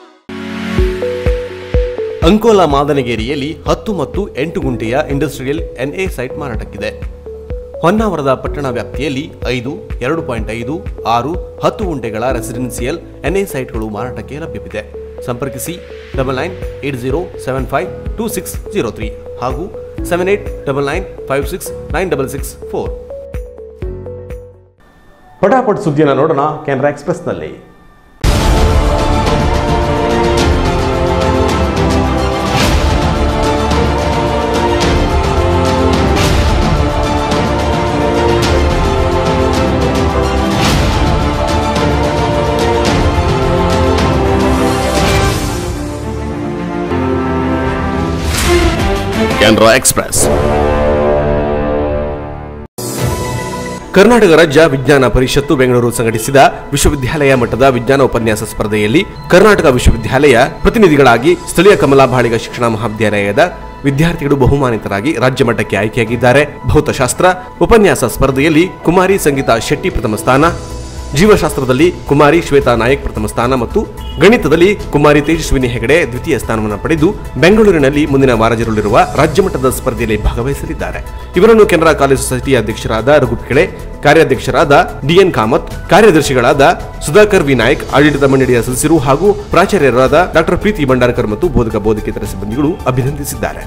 Ankola ಮಾದನಗೇರಿಯಲ್ಲಿ ಹತ್ತು ಮತ್ತು ಎಂಟು ಗುಂಟೆಯ ಇಂಡಸ್ಟ್ರಿಯಲ್ ಎನ್ಎ ಸೈಟ್ ಮಾರಾಟಕ್ಕಿದೆ ಹೊನ್ನಾವರದ ಪಟ್ಟಣ ವ್ಯಾಪ್ತಿಯಲ್ಲಿ ಐದು ಎರಡು ಪಾಯಿಂಟ್ ಐದು ಆರು ಹತ್ತು ಗುಂಟೆಗಳ ರೆಸಿಡೆನ್ಸಿಯಲ್ ಎನ್ಎ ಸೈಟ್ಗಳು ಮಾರಾಟಕ್ಕೆ ಲಭ್ಯವಿದೆ ಸಂಪರ್ಕಿಸಿ double nine eight zero seven five two six zero three ಹಾಗೂ seven eight double nine five six nine double six four ಪಟಾಪಟ್ ಸುದ್ದಿಯನ್ನು ನೋಡೋಣ ಕೆನರಾ ಎಕ್ಸ್ಪ್ರೆಸ್ನಲ್ಲಿ ಕೆನರಾ ಎಕ್ಸ್ಪ್ರೆಸ್ ಕರ್ನಾಟಕ ರಾಜ್ಯ ವಿಜ್ಞಾನ ಪರಿಷತ್ತು ಬೆಂಗಳೂರು ಸಂಘಟಿಸಿದ ವಿಶ್ವವಿದ್ಯಾಲಯ ಮಟ್ಟದ ವಿಜ್ಞಾನ ಉಪನ್ಯಾಸ ಸ್ಪರ್ಧೆಯಲ್ಲಿ ಕರ್ನಾಟಕ ವಿಶ್ವವಿದ್ಯಾಲಯ ಪ್ರತಿನಿಧಿಗಳಾಗಿ ಸ್ಥಳೀಯ ಕಮಲಾ ಬಾಳಿಗ ಶಿಕ್ಷಣ ಮಹಾವಿದ್ಯಾಲಯದ ವಿದ್ಯಾರ್ಥಿಗಳು ಬಹುಮಾನಿತರಾಗಿ ರಾಜ್ಯ ಮಟ್ಟಕ್ಕೆ ಆಯ್ಕೆಯಾಗಿದ್ದಾರೆ ಭೌತಶಾಸ್ತ್ರ ಉಪನ್ಯಾಸ ಸ್ಪರ್ಧೆಯಲ್ಲಿ ಕುಮಾರಿ ಸಂಗೀತಾ ಶೆಟ್ಟಿ ಪ್ರಥಮ ಸ್ಥಾನ ಜೀವಶಾಸ್ತ್ರದಲ್ಲಿ ಕುಮಾರಿ ಶ್ವೇತಾ ನಾಯಕ್ ಪ್ರಥಮ ಸ್ಥಾನ ಮತ್ತು ಗಣಿತದಲ್ಲಿ ಕುಮಾರಿ ತೇಜಸ್ವಿನಿ ಹೆಗಡೆ ದ್ವಿತೀಯ ಸ್ಥಾನವನ್ನು ಪಡೆದು ಬೆಂಗಳೂರಿನಲ್ಲಿ ಮುಂದಿನ ವಾರ ಜರುಗಲಿರುವ ರಾಜ್ಯಮಟ್ಟದ ಸ್ಪರ್ಧೆಯಲ್ಲಿ ಭಾಗವಹಿಸಲಿದ್ದಾರೆ ಇವರನ್ನು ಕೆನರಾ ಕಾಲೇಜು ಸೊಸೈಟಿಯ ಅಧ್ಯಕ್ಷರಾದ ರಘು ಪಿಕಳೆ ಕಾರ್ಯಾಧ್ಯಕ್ಷರಾದ ಡಿಎನ್ ಕಾಮತ್ ಕಾರ್ಯದರ್ಶಿಗಳಾದ ಸುಧಾಕರ್ ವಿ ನಾಯಕ್ ಆಡಳಿತ ಮಂಡಳಿಯ ಸದಸ್ಯರು ಹಾಗೂ ಪ್ರಾಚಾರ್ಯರಾದ ಡಾಕ್ಟರ್ ಪ್ರೀತಿ ಭಂಡಾರಕರ್ ಮತ್ತು ಬೋಧಕ ಬೋಧಕೇತರ ಸಿಬ್ಬಂದಿಗಳು ಅಭಿನಂದಿಸಿದ್ದಾರೆ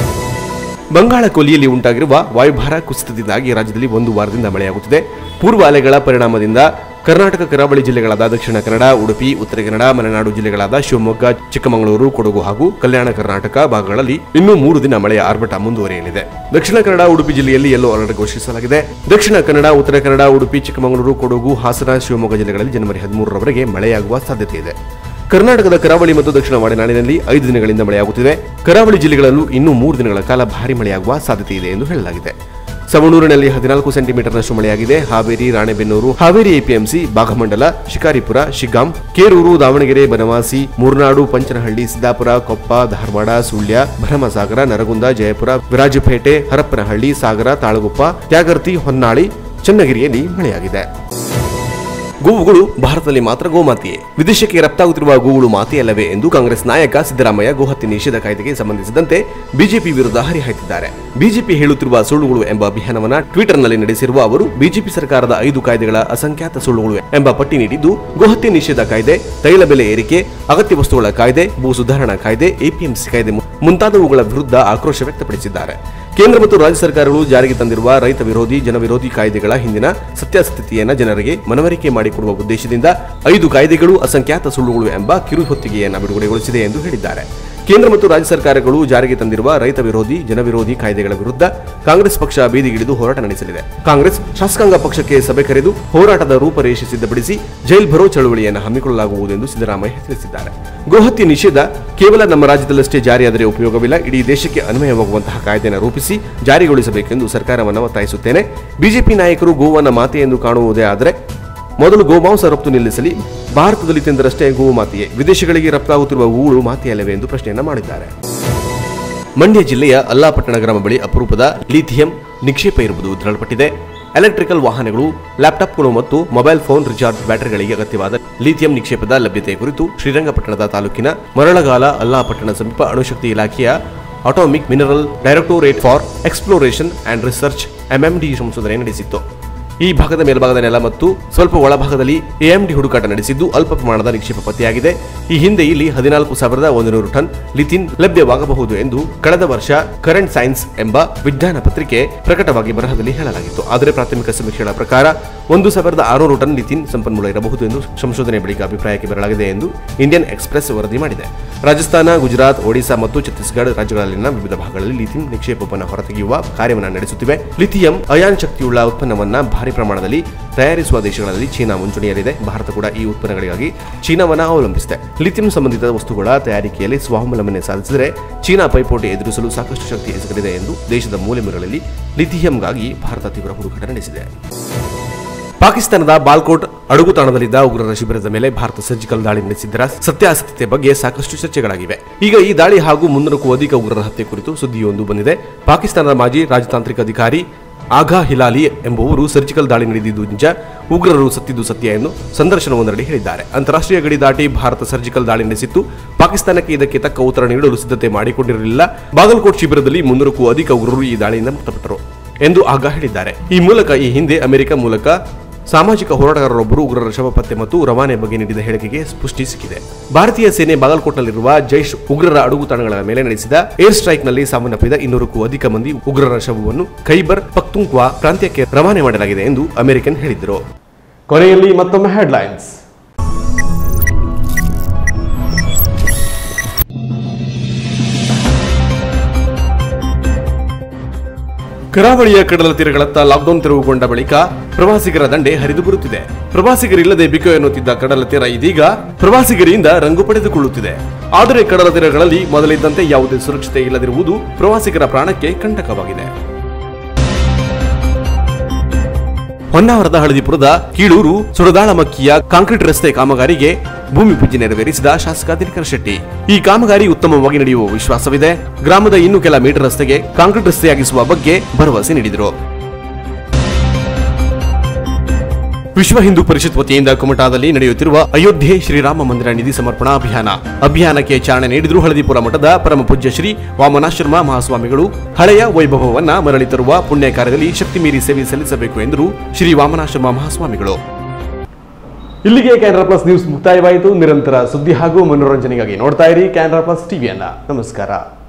ಬಂಗಾಳ ಕೊಲ್ಲಿಯಲ್ಲಿ ಉಂಟಾಗಿರುವ ವಾಯುಭಾರ ಕುಸಿತದಿಂದಾಗಿ ರಾಜ್ಯದಲ್ಲಿ ಒಂದು ವಾರದಿಂದ ಮಳೆಯಾಗುತ್ತಿದೆ ಪೂರ್ವ ಅಲೆಗಳ ಪರಿಣಾಮದಿಂದ ಕರ್ನಾಟಕ ಕರಾವಳಿ ಜಿಲ್ಲೆಗಳಾದ ದಕ್ಷಿಣ ಕನ್ನಡ ಉಡುಪಿ ಉತ್ತರ ಕನ್ನಡ ಮಲೆನಾಡು ಜಿಲ್ಲೆಗಳಾದ ಶಿವಮೊಗ್ಗ ಚಿಕ್ಕಮಗಳೂರು ಕೊಡಗು ಹಾಗೂ ಕಲ್ಯಾಣ ಕರ್ನಾಟಕ ಭಾಗಗಳಲ್ಲಿ ಇನ್ನೂ ಮೂರು ದಿನ ಮಳೆಯ ಆರ್ಭಟ ಮುಂದುವರಿಯಲಿದೆ ದಕ್ಷಿಣ ಕನ್ನಡ ಉಡುಪಿ ಜಿಲ್ಲೆಯಲ್ಲಿ ಯೆಲ್ಲೋ ಅಲರ್ಟ್ ಘೋಷಿಸಲಾಗಿದೆ ದಕ್ಷಿಣ ಕನ್ನಡ ಉತ್ತರ ಕನ್ನಡ ಉಡುಪಿ ಚಿಕ್ಕಮಗಳೂರು ಕೊಡಗು ಹಾಸನ ಶಿವಮೊಗ್ಗ ಜಿಲ್ಲೆಗಳಲ್ಲಿ ಜನವರಿ ಹದಿಮೂರರವರೆಗೆ ಮಳೆಯಾಗುವ ಸಾಧ್ಯತೆ ಇದೆ ಕರ್ನಾಟಕದ ಕರಾವಳಿ ಮತ್ತು ದಕ್ಷಿಣ ಒಳನಾಡಿನಲ್ಲಿ ಐದು ದಿನಗಳಿಂದ ಮಳೆಯಾಗುತ್ತಿದೆ ಕರಾವಳಿ ಜಿಲ್ಲೆಗಳಲ್ಲೂ ಇನ್ನೂ ಮೂರು ದಿನಗಳ ಕಾಲ ಭಾರಿ ಮಳೆಯಾಗುವ ಸಾಧ್ಯತೆ ಇದೆ ಎಂದು ಹೇಳಲಾಗಿದೆ ಸವಣೂರಿನಲ್ಲಿ ಹದಿನಾಲ್ಕು ಸೆಂಟಿಮೀಟರ್ನಷ್ಟು ಮಳೆಯಾಗಿದೆ ಹಾವೇರಿ ರಾಣೆಬೆನ್ನೂರು ಹಾವೇರಿ ಎಪಿಎಂಸಿ ಭಾಗಮಂಡಲ ಶಿಕಾರಿಪುರ ಶಿಗ್ಗಾಂ ಕೇರೂರು ದಾವಣಗೆರೆ ಬನವಾಸಿ ಮೂರ್ನಾಡು ಪಂಚನಹಳ್ಳಿ ಸಿದ್ದಾಪುರ ಕೊಪ್ಪ ಧಾರವಾಡ ಸುಳ್ಯ ಭರಮಸಾಗರ ನರಗುಂದ ಜಯಪುರ ವಿರಾಜಪೇಟೆ ಹರಪ್ಪನಹಳ್ಳಿ ಸಾಗರ ತಾಳಗುಪ್ಪ ತ್ಯಾಗರ್ತಿ ಹೊನ್ನಾಳಿ ಚನ್ನಗಿರಿಯಲ್ಲಿ ಮಳೆಯಾಗಿದೆ ಗೋವುಗಳು ಭಾರತದಲ್ಲಿ ಮಾತ್ರ ಗೋಮಾತೆಯೇ ವಿದೇಶಕ್ಕೆ ರಫ್ತಾಗುತ್ತಿರುವ ಗೋವುಗಳು ಮಾತೆಯಲ್ಲವೇ ಎಂದು ಕಾಂಗ್ರೆಸ್ ನಾಯಕ ಸಿದ್ದರಾಮಯ್ಯ ಗೋಹತ್ಯೆ ನಿಷೇಧ ಕಾಯ್ದೆಗೆ ಸಂಬಂಧಿಸಿದಂತೆ ಬಿಜೆಪಿ ವಿರುದ್ಧ ಹರಿಹಾಯ್ತಿದ್ದಾರೆ ಬಿಜೆಪಿ ಹೇಳುತ್ತಿರುವ ಸುಳ್ಳುಗಳು ಎಂಬ ಅಭಿಯಾನವನ್ನ ಟ್ವಿಟರ್ನಲ್ಲಿ ನಡೆಸಿರುವ ಅವರು ಬಿಜೆಪಿ ಸರ್ಕಾರದ ಐದು ಕಾಯ್ದೆಗಳ ಅಸಂಖ್ಯಾತ ಸುಳ್ಳುಗಳು ಎಂಬ ಪಟ್ಟಿ ನೀಡಿದ್ದು ಗೋಹತ್ಯೆ ನಿಷೇಧ ಕಾಯ್ದೆ ತೈಲ ಬೆಲೆ ಏರಿಕೆ ಅಗತ್ಯ ವಸ್ತುಗಳ ಕಾಯ್ದೆ ಭೂ ಸುಧಾರಣಾ ಕಾಯ್ದೆ ಎಪಿಎಂಸಿ ಕಾಯ್ದೆ ಮು- ಮುಂತಾದವುಗಳ ವಿರುದ್ಧ ಆಕ್ರೋಶ ವ್ಯಕ್ತಪಡಿಸಿದ್ದಾರೆ ಕೇಂದ್ರ ಮತ್ತು ರಾಜ್ಯ ಸರ್ಕಾರಗಳು ಜಾರಿಗೆ ತಂದಿರುವ ರೈತ ವಿರೋಧಿ ಜನವಿರೋಧಿ ಕಾಯ್ದೆಗಳ ಹಿಂದಿನ ಸತ್ಯಾಸತ್ಯತೆಯನ್ನು ಜನರಿಗೆ ಮನವರಿಕೆ ಮಾಡಿಕೊಡುವ ಉದ್ದೇಶದಿಂದ ಐದು ಕಾಯ್ದೆಗಳು ಅಸಂಖ್ಯಾತ ಸುಳ್ಳುಗಳು ಎಂಬ ಕಿರು ಹೊತ್ತಿಗೆಯನ್ನು ಬಿಡುಗಡೆಗೊಳಿಸಿದೆ ಎಂದು ಹೇಳಿದ್ದಾರೆ ಕೇಂದ್ರ ಮತ್ತು ರಾಜ್ಯ ಸರ್ಕಾರಗಳು ಜಾರಿಗೆ ತಂದಿರುವ ರೈತ ವಿರೋಧಿ ಜನವಿರೋಧಿ ಕಾಯ್ದೆಗಳ ವಿರುದ್ಧ ಕಾಂಗ್ರೆಸ್ ಪಕ್ಷ ಬೀದಿಗಿಳಿದು ಹೋರಾಟ ನಡೆಸಲಿದೆ ಕಾಂಗ್ರೆಸ್ ಶಾಸಕಾಂಗ ಪಕ್ಷಕ್ಕೆ ಸಭೆ ಕರೆದು ಹೋರಾಟದ ರೂಪರೇಷೆ ಸಿದ್ಧಪಡಿಸಿ ಜೈಲ್ ಭರೋ ಚಳವಳಿಯನ್ನು ಹಮ್ಮಿಕೊಳ್ಳಲಾಗುವುದು ಎಂದು ಸಿದ್ದರಾಮಯ್ಯ ತಿಳಿಸಿದ್ದಾರೆ ಗೋಹತ್ಯೆ ನಿಷೇಧ ಕೇವಲ ನಮ್ಮ ರಾಜ್ಯದಲ್ಲಷ್ಟೇ ಜಾರಿಯಾದರೆ ಉಪಯೋಗವಿಲ್ಲ ಇಡೀ ದೇಶಕ್ಕೆ ಅನ್ವಯವಾಗುವಂತಹ ಕಾಯ್ದೆಯನ್ನು ರೂಪಿಸಿ ಜಾರಿಗೊಳಿಸಬೇಕೆಂದು ಸರ್ಕಾರವನ್ನು ಒತ್ತಾಯಿಸುತ್ತೇನೆ ಬಿಜೆಪಿ ನಾಯಕರು ಗೋವನ್ನ ಮಾತೆ ಎಂದು ಕಾಣುವುದೇ ಆದರೆ ಮೊದಲು ಗೋಮಾಂಸ ರಫ್ತು ನಿಲ್ಲಿಸಲಿ ಭಾರತದಲ್ಲಿ ತಿಂದರಷ್ಟೇ ಗೋವು ಮಾತೆಯೇ ವಿದೇಶಗಳಿಗೆ ರಫ್ತಾಗುತ್ತಿರುವ ಹೂಗಳು ಮಾತೆಯಲ್ಲವೇ ಎಂದು ಪ್ರಶ್ನೆಯನ್ನ ಮಾಡಿದ್ದಾರೆ ಮಂಡ್ಯ ಜಿಲ್ಲೆಯ ಅಲ್ಲಾಪಟ್ಟಣ ಗ್ರಾಮ ಬಳಿ ಅಪರೂಪದ ಲಿಥಿಯಂ ನಿಕ್ಷೇಪ ಇರುವುದು ದೃಢಪಟ್ಟಿದೆ ಎಲೆಕ್ಟ್ರಿಕಲ್ ವಾಹನಗಳು ಲ್ಯಾಪ್ಟಾಪ್ಗಳು ಮತ್ತು ಮೊಬೈಲ್ ಫೋನ್ ರಿಚಾರ್ಜ್ ಬ್ಯಾಟರಿಗಳಿಗೆ ಅಗತ್ಯವಾದ ಲಿಥಿಯಂ ನಿಕ್ಷೇಪದ ಲಭ್ಯತೆ ಕುರಿತು ಶ್ರೀರಂಗಪಟ್ಟಣದ ತಾಲೂಕಿನ ಮರಳಗಾಲ ಅಲ್ಲಾಪಟ್ಟಣ ಸಮೀಪ ಅಣುಶಕ್ತಿ ಇಲಾಖೆಯ atomic mineral directorate for exploration and research MMD ಸಂಶೋಧನೆ ನಡೆಸಿತ್ತು ಈ ಭಾಗದ ಮೇಲ್ಭಾಗದ ನೆಲ ಮತ್ತು ಸ್ವಲ್ಪ ಒಳಭಾಗದಲ್ಲಿ ಎಎಂಡಿ ಹುಡುಕಾಟ ನಡೆಸಿದ್ದು ಅಲ್ಪ ಪ್ರಮಾಣದ ನಿಕ್ಷೇಪ ಪತ್ತೆಯಾಗಿದೆ ಈ ಹಿಂದೆ ಇಲ್ಲಿ ಹದಿನಾಲ್ಕು ಸಾವಿರದ ಒಂದು ನೂರು ಟನ್ ಲಿಥಿನ್ ಲಭ್ಯವಾಗಬಹುದು ಎಂದು ಕಳೆದ ವರ್ಷ ಕರೆಂಟ್ ಸೈನ್ಸ್ ಎಂಬ ವಿಜ್ಞಾನ ಪತ್ರಿಕೆ ಪ್ರಕಟವಾಗಿ ಬರಹದಲ್ಲಿ ಹೇಳಲಾಗಿತ್ತು ಆದರೆ ಪ್ರಾಥಮಿಕ ಸಮೀಕ್ಷೆಗಳ ಪ್ರಕಾರ ಒಂದು ಸಾವಿರದ ಆರುನೂರು ಟನ್ ಲಿಥಿನ್ ಸಂಪನ್ಮೂಲ ಇರಬಹುದು ಎಂದು ಸಂಶೋಧನೆ ಬಳಿಕ ಅಭಿಪ್ರಾಯಕ್ಕೆ ಬರಲಾಗಿದೆ ಎಂದು ಇಂಡಿಯನ್ ಎಕ್ಸ್ಪ್ರೆಸ್ ವರದಿ ಮಾಡಿದೆ ರಾಜಸ್ಥಾನ ಗುಜರಾತ್ ಒಡಿಶಾ ಮತ್ತು ಛತ್ತೀಸ್ಗಢ ರಾಜ್ಯಗಳಲ್ಲಿನ ವಿವಿಧ ಭಾಗಗಳಲ್ಲಿ ಲಿಥಿಯಂ ನಿಕ್ಷೇಪವನ್ನು ಹೊರತೆಗೆಯುವ ಕಾರ್ಯವನ್ನು ನಡೆಸುತ್ತಿವೆ ಲಿಥಿಯಂ ಅಯಾನ್ ಶಕ್ತಿಯುಳ್ಳ ಉತ್ಪನ್ನವನ್ನ ಭಾರಿ ಪ್ರಮಾಣದಲ್ಲಿ ತಯಾರಿಸುವ ದೇಶಗಳಲ್ಲಿ ಚೀನಾ ಮುಂಚೂಣಿಯಲ್ಲಿದೆ ಭಾರತ ಕೂಡ ಈ ಉತ್ಪನ್ನಗಳಿಗಾಗಿ ಚೀನಾವನ್ನ ಅವಲಂಬಿಸಿದೆ ಲಿಥಿಯಂ ಸಂಬಂಧಿತ ವಸ್ತುಗಳ ತಯಾರಿಕೆಯಲ್ಲಿ ಸ್ವಾವಲಂಬನೆ ಸಾಧಿಸಿದರೆ ಚೀನಾ ಪೈಪೋಟಿ ಎದುರಿಸಲು ಸಾಕಷ್ಟು ಶಕ್ತಿ ಎಸಗಲಿದೆ ಎಂದು ದೇಶದ ಮೂಲೆ ಮೂಲೆಗಳಲ್ಲಿ ಲಿಥಿಯಂಗಾಗಿ ಭಾರತ ತೀವ್ರ ಹುಡುಕಾಟ ನಡೆಸಿದೆ ಪಾಕಿಸ್ತಾನದ ಬಾಲ್ಕೋಟ್ ಅಡುಗುತಾಣದಲ್ಲಿದ್ದ ಉಗ್ರರ ಶಿಬಿರದ ಮೇಲೆ ಭಾರತ ಸರ್ಜಿಕಲ್ ದಾಳಿ ನಡೆಸಿದ್ದರ ಸತ್ಯಾಸತ್ಯತೆ ಬಗ್ಗೆ ಸಾಕಷ್ಟು ಚರ್ಚೆಗಳಾಗಿವೆ ಈಗ ಈ ದಾಳಿ ಹಾಗೂ ಮುನ್ನೂರಕ್ಕೂ ಅಧಿಕ ಉಗ್ರರ ಹತ್ಯೆ ಕುರಿತು ಸುದ್ದಿಯೊಂದು ಬಂದಿದೆ ಪಾಕಿಸ್ತಾನದ ಮಾಜಿ ರಾಜತಾಂತ್ರಿಕ ಅಧಿಕಾರಿ ಆಗಾ ಹಿಲಾಲಿ ಎಂಬುವರು ಸರ್ಜಿಕಲ್ ದಾಳಿ ನಡೆದಿದ್ದು ನಿಜ ಉಗ್ರರು ಸತ್ತಿದ್ದು ಸತ್ಯ ಎಂದು ಸಂದರ್ಶನವೊಂದರಲ್ಲಿ ಹೇಳಿದ್ದಾರೆ ಅಂತಾರಾಷ್ಟ್ರೀಯ ಗಡಿ ದಾಟಿ ಭಾರತ ಸರ್ಜಿಕಲ್ ದಾಳಿ ನಡೆಸಿತ್ತು ಪಾಕಿಸ್ತಾನಕ್ಕೆ ಇದಕ್ಕೆ ತಕ್ಕ ಉತ್ತರ ನೀಡಲು ಸಿದ್ಧತೆ ಮಾಡಿಕೊಂಡಿರಲಿಲ್ಲ ಬಾಗಲಕೋಟ್ ಶಿಬಿರದಲ್ಲಿ ಮುನ್ನೂರಕ್ಕೂ ಅಧಿಕ ಉಗ್ರರು ಈ ದಾಳಿಯಿಂದ ಮೃತಪಟ್ಟರು ಎಂದು ಆಗಾ ಹೇಳಿದ್ದಾರೆ ಈ ಮೂಲಕ ಈ ಹಿಂದೆ ಅಮೆರಿಕ ಮೂಲಕ ಸಾಮಾಜಿಕ ಹೋರಾಟಗಾರರೊಬ್ಬರು ಉಗ್ರರ ಶವ ಪತ್ತೆ ಮತ್ತು ರವಾನೆ ಬಗ್ಗೆ ನೀಡಿದ ಹೇಳಿಕೆಗೆ ಪುಷ್ಟಿ ಸಿಕ್ಕಿದೆ ಭಾರತೀಯ ಸೇನೆ ಬಾಗಲಕೋಟ್ನಲ್ಲಿರುವ ಜೈಷ್ ಉಗ್ರರ ಅಡುಗುತಾಣಗಳ ಮೇಲೆ ನಡೆಸಿದ ಏರ್ ಸ್ಟ್ರೈಕ್ನಲ್ಲಿ ಸಾವನ್ನಪ್ಪಿದ ಇನ್ನೂರಕ್ಕೂ ಅಧಿಕ ಮಂದಿ ಉಗ್ರರ ಶವವನ್ನು ಖೈಬರ್ ಪಕ್ತುಂಕ್ವಾ ಪ್ರಾಂತ್ಯಕ್ಕೆ ರವಾನೆ ಮಾಡಲಾಗಿದೆ ಎಂದು ಅಮೆರಿಕನ್ ಹೇಳಿದರು ಕೊನೆಯಲ್ಲಿ ಮತ್ತೊಮ್ಮೆ ಹೆಡ್ಲೈನ್ಸ್ ಕರಾವಳಿಯ ಕಡಲ ತೀರಗಳತ್ತ ಲಾಕ್ಡೌನ್ ತೆರವುಗೊಂಡ ಬಳಿಕ ಪ್ರವಾಸಿಗರ ದಂಡೆ ಹರಿದು ಬರುತ್ತಿದೆ ಪ್ರವಾಸಿಗರಿಲ್ಲದೆ ಬಿಕೋ ಎನ್ನುತ್ತಿದ್ದ ಕಡಲ ತೀರ ಇದೀಗ ಪ್ರವಾಸಿಗರಿಂದ ರಂಗು ಪಡೆದುಕೊಳ್ಳುತ್ತಿದೆ ಆದರೆ ಕಡಲ ತೀರಗಳಲ್ಲಿ ಮೊದಲಿದ್ದಂತೆ ಯಾವುದೇ ಸುರಕ್ಷತೆ ಇಲ್ಲದಿರುವುದು ಪ್ರವಾಸಿಗರ ಪ್ರಾಣಕ್ಕೆ ಕಂಟಕವಾಗಿದೆ ಹೊನ್ನಾವರದ ಹಳದಿಪುರದ ಕೀಳೂರು ಸುರದಾಳಮಕ್ಕಿಯ ಕಾಂಕ್ರೀಟ್ ರಸ್ತೆ ಕಾಮಗಾರಿಗೆ ಭೂಮಿ ಪೂಜೆ ನೆರವೇರಿಸಿದ ಶಾಸಕ ದಿನಕರ ಶೆಟ್ಟಿ ಈ ಕಾಮಗಾರಿ ಉತ್ತಮವಾಗಿ ನಡೆಯುವ ವಿಶ್ವಾಸವಿದೆ ಗ್ರಾಮದ ಇನ್ನು ಕೆಲ ಮೀಟರ್ ರಸ್ತೆಗೆ ಕಾಂಕ್ರೀಟ್ ರಸ್ತೆಯಾಗಿಸುವ ಬಗ್ಗೆ ಭರವಸೆ ನೀಡಿದರು ವಿಶ್ವ ಹಿಂದೂ ಪರಿಷತ್ ವತಿಯಿಂದ ಕುಮಟಾದಲ್ಲಿ ನಡೆಯುತ್ತಿರುವ ಅಯೋಧ್ಯೆ ಶ್ರೀರಾಮ ಮಂದಿರ ನಿಧಿ ಸಮರ್ಪಣಾ ಅಭಿಯಾನ ಅಭಿಯಾನಕ್ಕೆ ಚಾಲನೆ ನೀಡಿದ್ರು ಹಳದಿಪುರ ಮಠದ ಪರಮ ಪೂಜ್ಯ ಶ್ರೀ ವಾಮನಾಶ್ರಮ ಮಹಾಸ್ವಾಮಿಗಳು ಹಳೆಯ ವೈಭವವನ್ನ ಮರಳಿ ತರುವ ಪುಣ್ಯ ಕಾರ್ಯದಲ್ಲಿ ಶಕ್ತಿ ಮೀರಿ ಸೇವೆ ಸಲ್ಲಿಸಬೇಕು ಎಂದರು ಶ್ರೀ ವಾಮನಾಶ್ರಮ ಮಹಾಸ್ವಾಮಿಗಳು ಇಲ್ಲಿಗೆ ಕ್ಯಾನ್ರಾ ಪ್ಲಸ್ ನ್ಯೂಸ್ ಮುಕ್ತಾಯವಾಯಿತು ನಿರಂತರ ಸುದ್ದಿ ಹಾಗೂ ಮನೋರಂಜನೆಗಾಗಿ ನೋಡ್ತಾ ಇರಿ ಕ್ಯಾನ್ರಾ ಪ್ಲಸ್ ಟಿವಿಯನ್ನ ನಮಸ್ಕಾರ